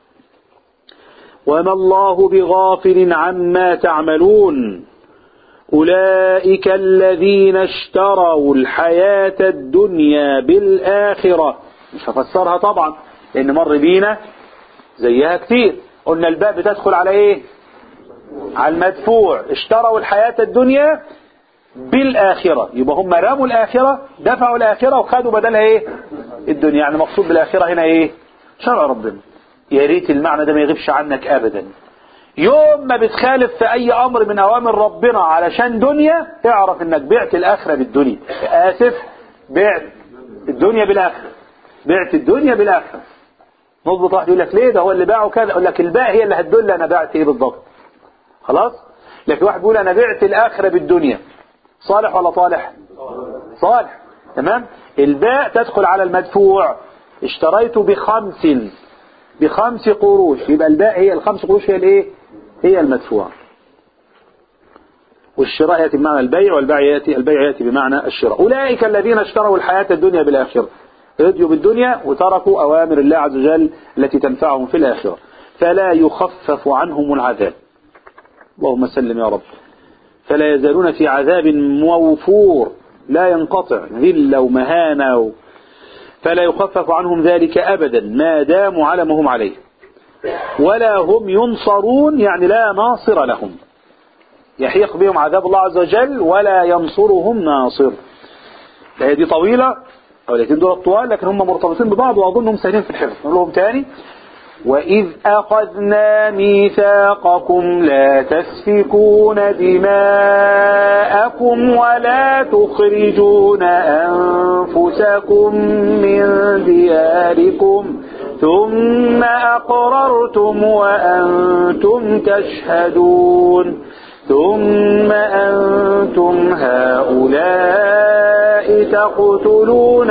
S4: وما الله بغافل عما تعملون أولئك الذين اشتروا الحياة الدنيا بالآخرة مش هفسرها طبعا لأن مر بينا زيها كتير قلنا الباب بتدخل على ايه على المدفوع اشتروا الحياة الدنيا بالآخرة يبقى هم رموا الآخرة دفعوا الآخرة وخدوا بدلها ايه الدنيا يعني مقصود بالآخرة هنا ايه شرع ربنا يا ريت المعنى ده ما يغيبش عنك أبدا يوم ما بتخالف في أي أمر من أوامر ربنا علشان دنيا اعرف إنك بعت الآخرة بالدنيا آسف بعت الدنيا بالآخرة بعت الدنيا بالآخرة نظبط واحد يقول لك ليه ده هو اللي باعه كذا يقول لك الباء هي اللي هتدل أنا بعت إيه بالضبط خلاص لكن واحد بيقول أنا بعت الآخرة بالدنيا صالح ولا طالح صالح تمام الباء تدخل على المدفوع اشتريت بخمس بخمس قروش يبقى الباء هي الخمس قروش هي الايه هي المدفوع والشراء يأتي بمعنى البيع والبيع يأتي البيع يأتي بمعنى الشراء أولئك الذين اشتروا الحياة الدنيا بالآخرة رضيوا بالدنيا وتركوا أوامر الله عز وجل التي تنفعهم في الآخرة فلا يخفف عنهم العذاب اللهم سلم يا رب فلا يزالون في عذاب موفور لا ينقطع ذلة ومهانة و... فلا يخفف عنهم ذلك أبدا ما داموا على ما هم عليه ولا هم ينصرون يعني لا ناصر لهم يحيق بهم عذاب الله عز وجل ولا ينصرهم ناصر الآية دي طويلة أو الاثنين دول طوال لكن هم مرتبطين ببعض وأظنهم سهلين في الحفظ نقول لهم تاني وإذ أخذنا ميثاقكم لا تسفكون دماءكم ولا تخرجون أنفسكم من دياركم ثم أقررتم وأنتم تشهدون ثم أنتم هؤلاء تقتلون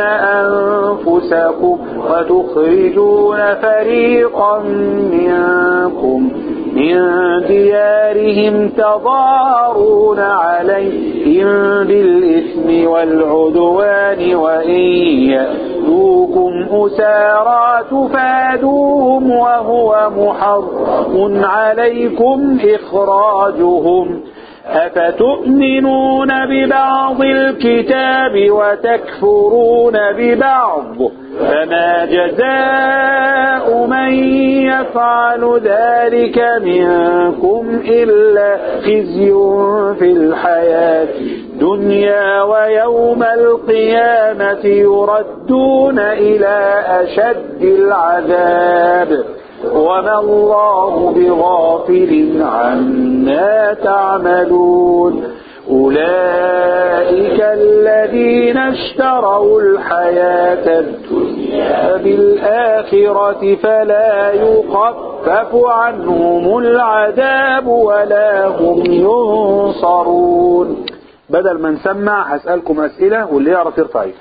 S4: أنفسكم وتخرجون فريقا منكم من ديارهم تظاهرون عليهم بالإثم والعدوان وإن يأتوكم أسارى تفادوهم وهو محرم عليكم إخراجهم أفتؤمنون ببعض الكتاب وتكفرون ببعض فما جزاء من يفعل ذلك منكم إلا خزي في الحياة الدنيا ويوم القيامة يردون إلى أشد العذاب وما الله بغافل عما تعملون أولئك الذين اشتروا الحياة الدنيا بالآخرة فلا يخفف عنهم العذاب ولا هم ينصرون بدل ما نسمع هسألكم أسئلة واللي يعرف يرفع ايده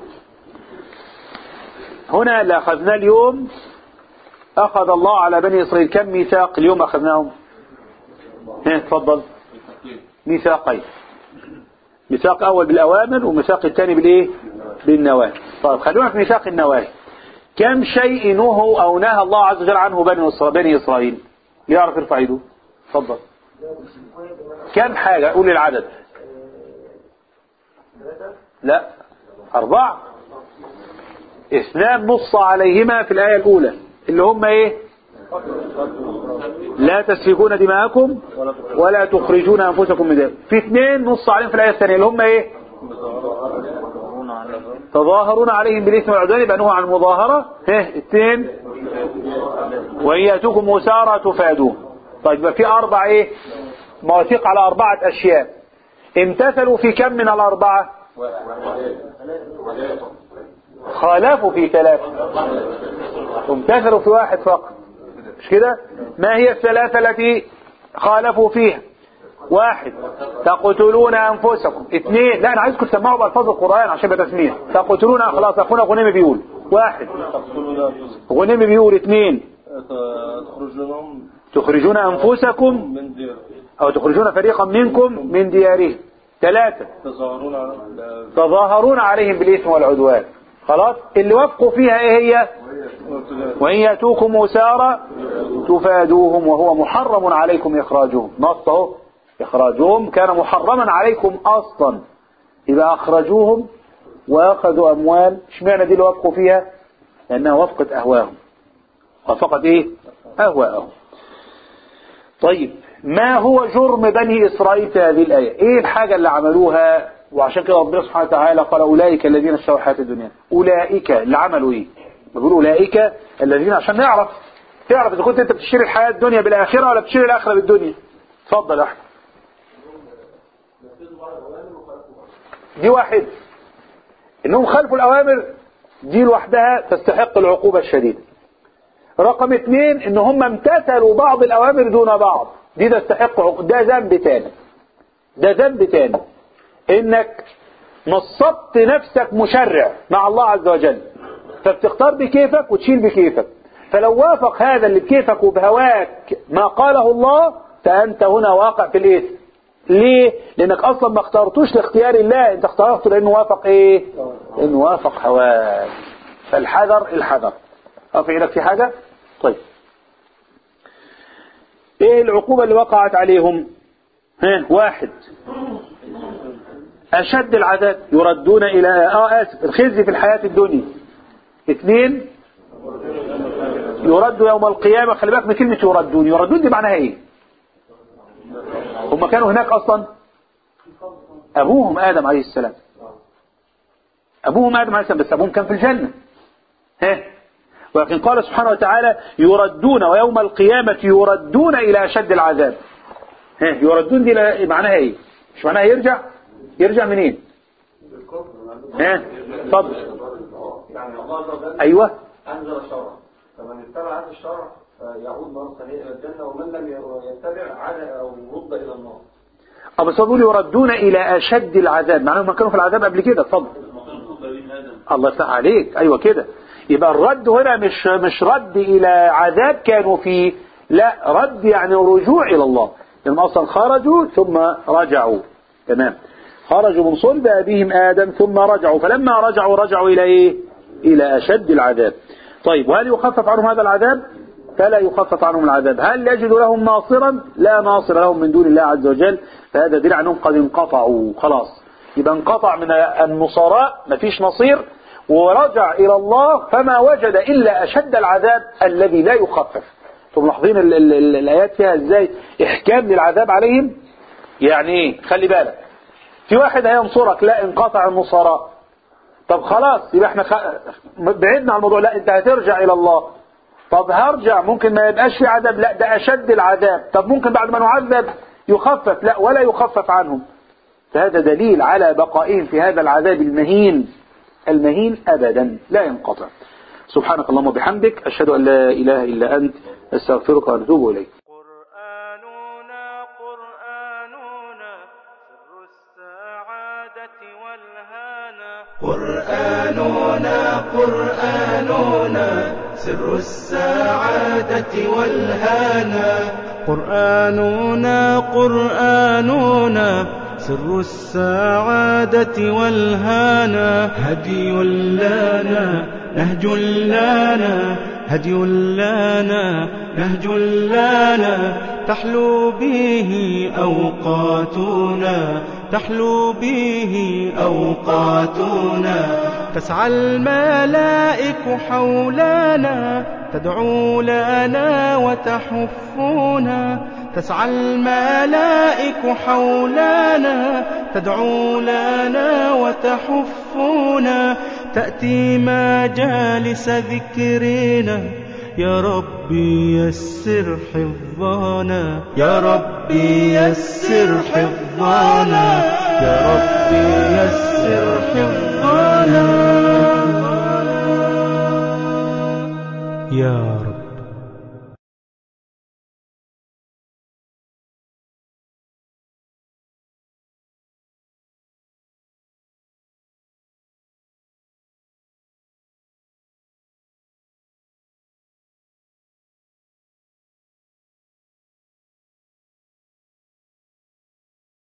S4: هنا اللي أخذناه اليوم أخذ الله على بني إسرائيل كم ميثاق اليوم أخذناهم ها تفضل ميثاقين ميثاق أول بالأوامر وميثاق الثاني بالإيه بالنواهي طيب خلونا في ميثاق النواهي كم شيء نهوا أو نهى الله عز وجل عنه بني إسرائيل بني إسرائيل يعرف يرفع يده تفضل كم حاجة قول العدد لا أربعة اثنان نص عليهما في الآية الأولى اللي هم ايه لا تسفكون دماءكم ولا تخرجون انفسكم من دم في اثنين نص عليهم في الايه الثانيه اللي هم ايه تظاهرون عليهم بالاثم والعدوان يبقى نهوا عن المظاهره ها اثنين وان ياتوكم مسارى تفادوه طيب يبقى في اربع ايه مواثيق على اربعه اشياء امتثلوا في كم من الاربعه خالفوا في ثلاثه امتثلوا في واحد فقط مش كده ما هي الثلاثة التي خالفوا فيها واحد تقتلون أنفسكم اثنين لا أنا عايزكم تسمعوا بألفاظ القرآن عشان بتسميع تقتلون خلاص أخونا غنيمي بيقول واحد غنيمي بيقول اثنين
S6: تخرجونهم
S4: تخرجون أنفسكم
S6: من ديار
S4: أو تخرجون فريقا منكم من ديارهم ثلاثة
S6: تظاهرون على
S4: تظاهرون عليهم بالإثم والعدوان خلاص اللي وافقوا فيها ايه هي وإن يأتوكم أسارى تفادوهم وهو محرم عليكم إخراجهم نص اهو إخراجهم كان محرما عليكم أصلا إذا أخرجوهم وأخذوا أموال اشمعنى دي اللي وافقوا فيها لأنها وفقت أهواهم وفقت إيه أهواءهم طيب ما هو جرم بني إسرائيل في هذه الآية إيه الحاجة اللي عملوها وعشان كده ربنا سبحانه وتعالى قال أولئك الذين اشتروا الحياة الدنيا أولئك اللي عملوا إيه بيقول أولئك الذين عشان نعرف تعرف إذا كنت أنت بتشتري الحياة الدنيا بالآخرة ولا بتشتري الآخرة بالدنيا اتفضل يا أحمد دي واحد إنهم خالفوا الأوامر دي لوحدها تستحق العقوبة الشديدة رقم اثنين ان هم امتثلوا بعض الاوامر دون بعض دي تستحق عقوبة ده ذنب تاني ده ذنب تاني انك نصبت نفسك مشرع مع الله عز وجل فبتختار بكيفك وتشيل بكيفك فلو وافق هذا اللي بكيفك وبهواك ما قاله الله فانت هنا واقع في الاثم ليه لانك اصلا ما اخترتوش لاختيار الله انت اخترته لانه وافق ايه لانه وافق هواك فالحذر الحذر أرفع لك في حاجة طيب ايه العقوبة اللي وقعت عليهم ها واحد أشد العذاب يردون إلى آه آسف الخزي في الحياة الدنيا اثنين يرد يوم القيامة خلي بالك من كلمة يردون يردون دي معناها ايه هم كانوا هناك أصلا أبوهم آدم عليه السلام أبوهم آدم عليه السلام بس أبوهم كان في الجنة ها ولكن قال سبحانه وتعالى يردون ويوم القيامة يردون إلى أشد العذاب ها يردون دي معناها ايه مش معناها يرجع يرجع منين ها اتفضل
S1: يعني الله عز وجل
S4: ايوه
S1: أنزل الشرع فمن اتبع هذا الشرع فيعود مرة ثانية إلى الجنة ومن لم يتبع عاد أو رد إلى النار
S4: ابو بيقول يردون الى اشد العذاب معناها هم كانوا في العذاب قبل كده اتفضل الله يفتح عليك ايوه كده يبقى الرد هنا مش مش رد الى عذاب كانوا فيه لا رد يعني رجوع إلى الله لأن أصلا خرجوا ثم رجعوا تمام خرجوا من صلب أبيهم آدم ثم رجعوا فلما رجعوا رجعوا إلى إيه إلى أشد العذاب طيب وهل يخفف عنهم هذا العذاب فلا يخفف عنهم العذاب هل يجد لهم ناصرا لا ناصر لهم من دون الله عز وجل فهذا دليل عنهم قد انقطعوا خلاص يبقى انقطع من النصراء مفيش نصير ورجع إلى الله فما وجد إلا أشد العذاب الذي لا يخفف انتم ملاحظين ال- ال- ال- الآيات فيها ازاي إحكام للعذاب عليهم يعني ايه خلي بالك في واحد هينصرك لا انقطع النصراء طب خلاص يبقى احنا خ... بعدنا عن الموضوع لا انت هترجع الى الله طب هرجع ممكن ما يبقاش في عذاب لا ده اشد العذاب طب ممكن بعد ما نعذب يخفف لا ولا يخفف عنهم فهذا دليل على بقائهم في هذا العذاب المهين المهين ابدا لا ينقطع سبحانك اللهم وبحمدك اشهد ان لا اله الا انت استغفرك واتوب اليك
S7: قرآننا قرآننا سر السعادة والهانا
S8: قرآننا قرآننا سر السعادة والهانا
S7: قرآننا قرآننا سر السعادة والهانا
S8: هدي لنا نهج لنا
S7: هدي لنا نهج لنا تحلو به أوقاتنا تحلو به أوقاتنا تسعى الملائك حولنا تدعو لنا وتحفنا تسعى الملائك حولنا تدعو لنا وتحفنا تأتي مجالس ذكرنا يا ربي يسر حفظنا يا ربي يسر حفظنا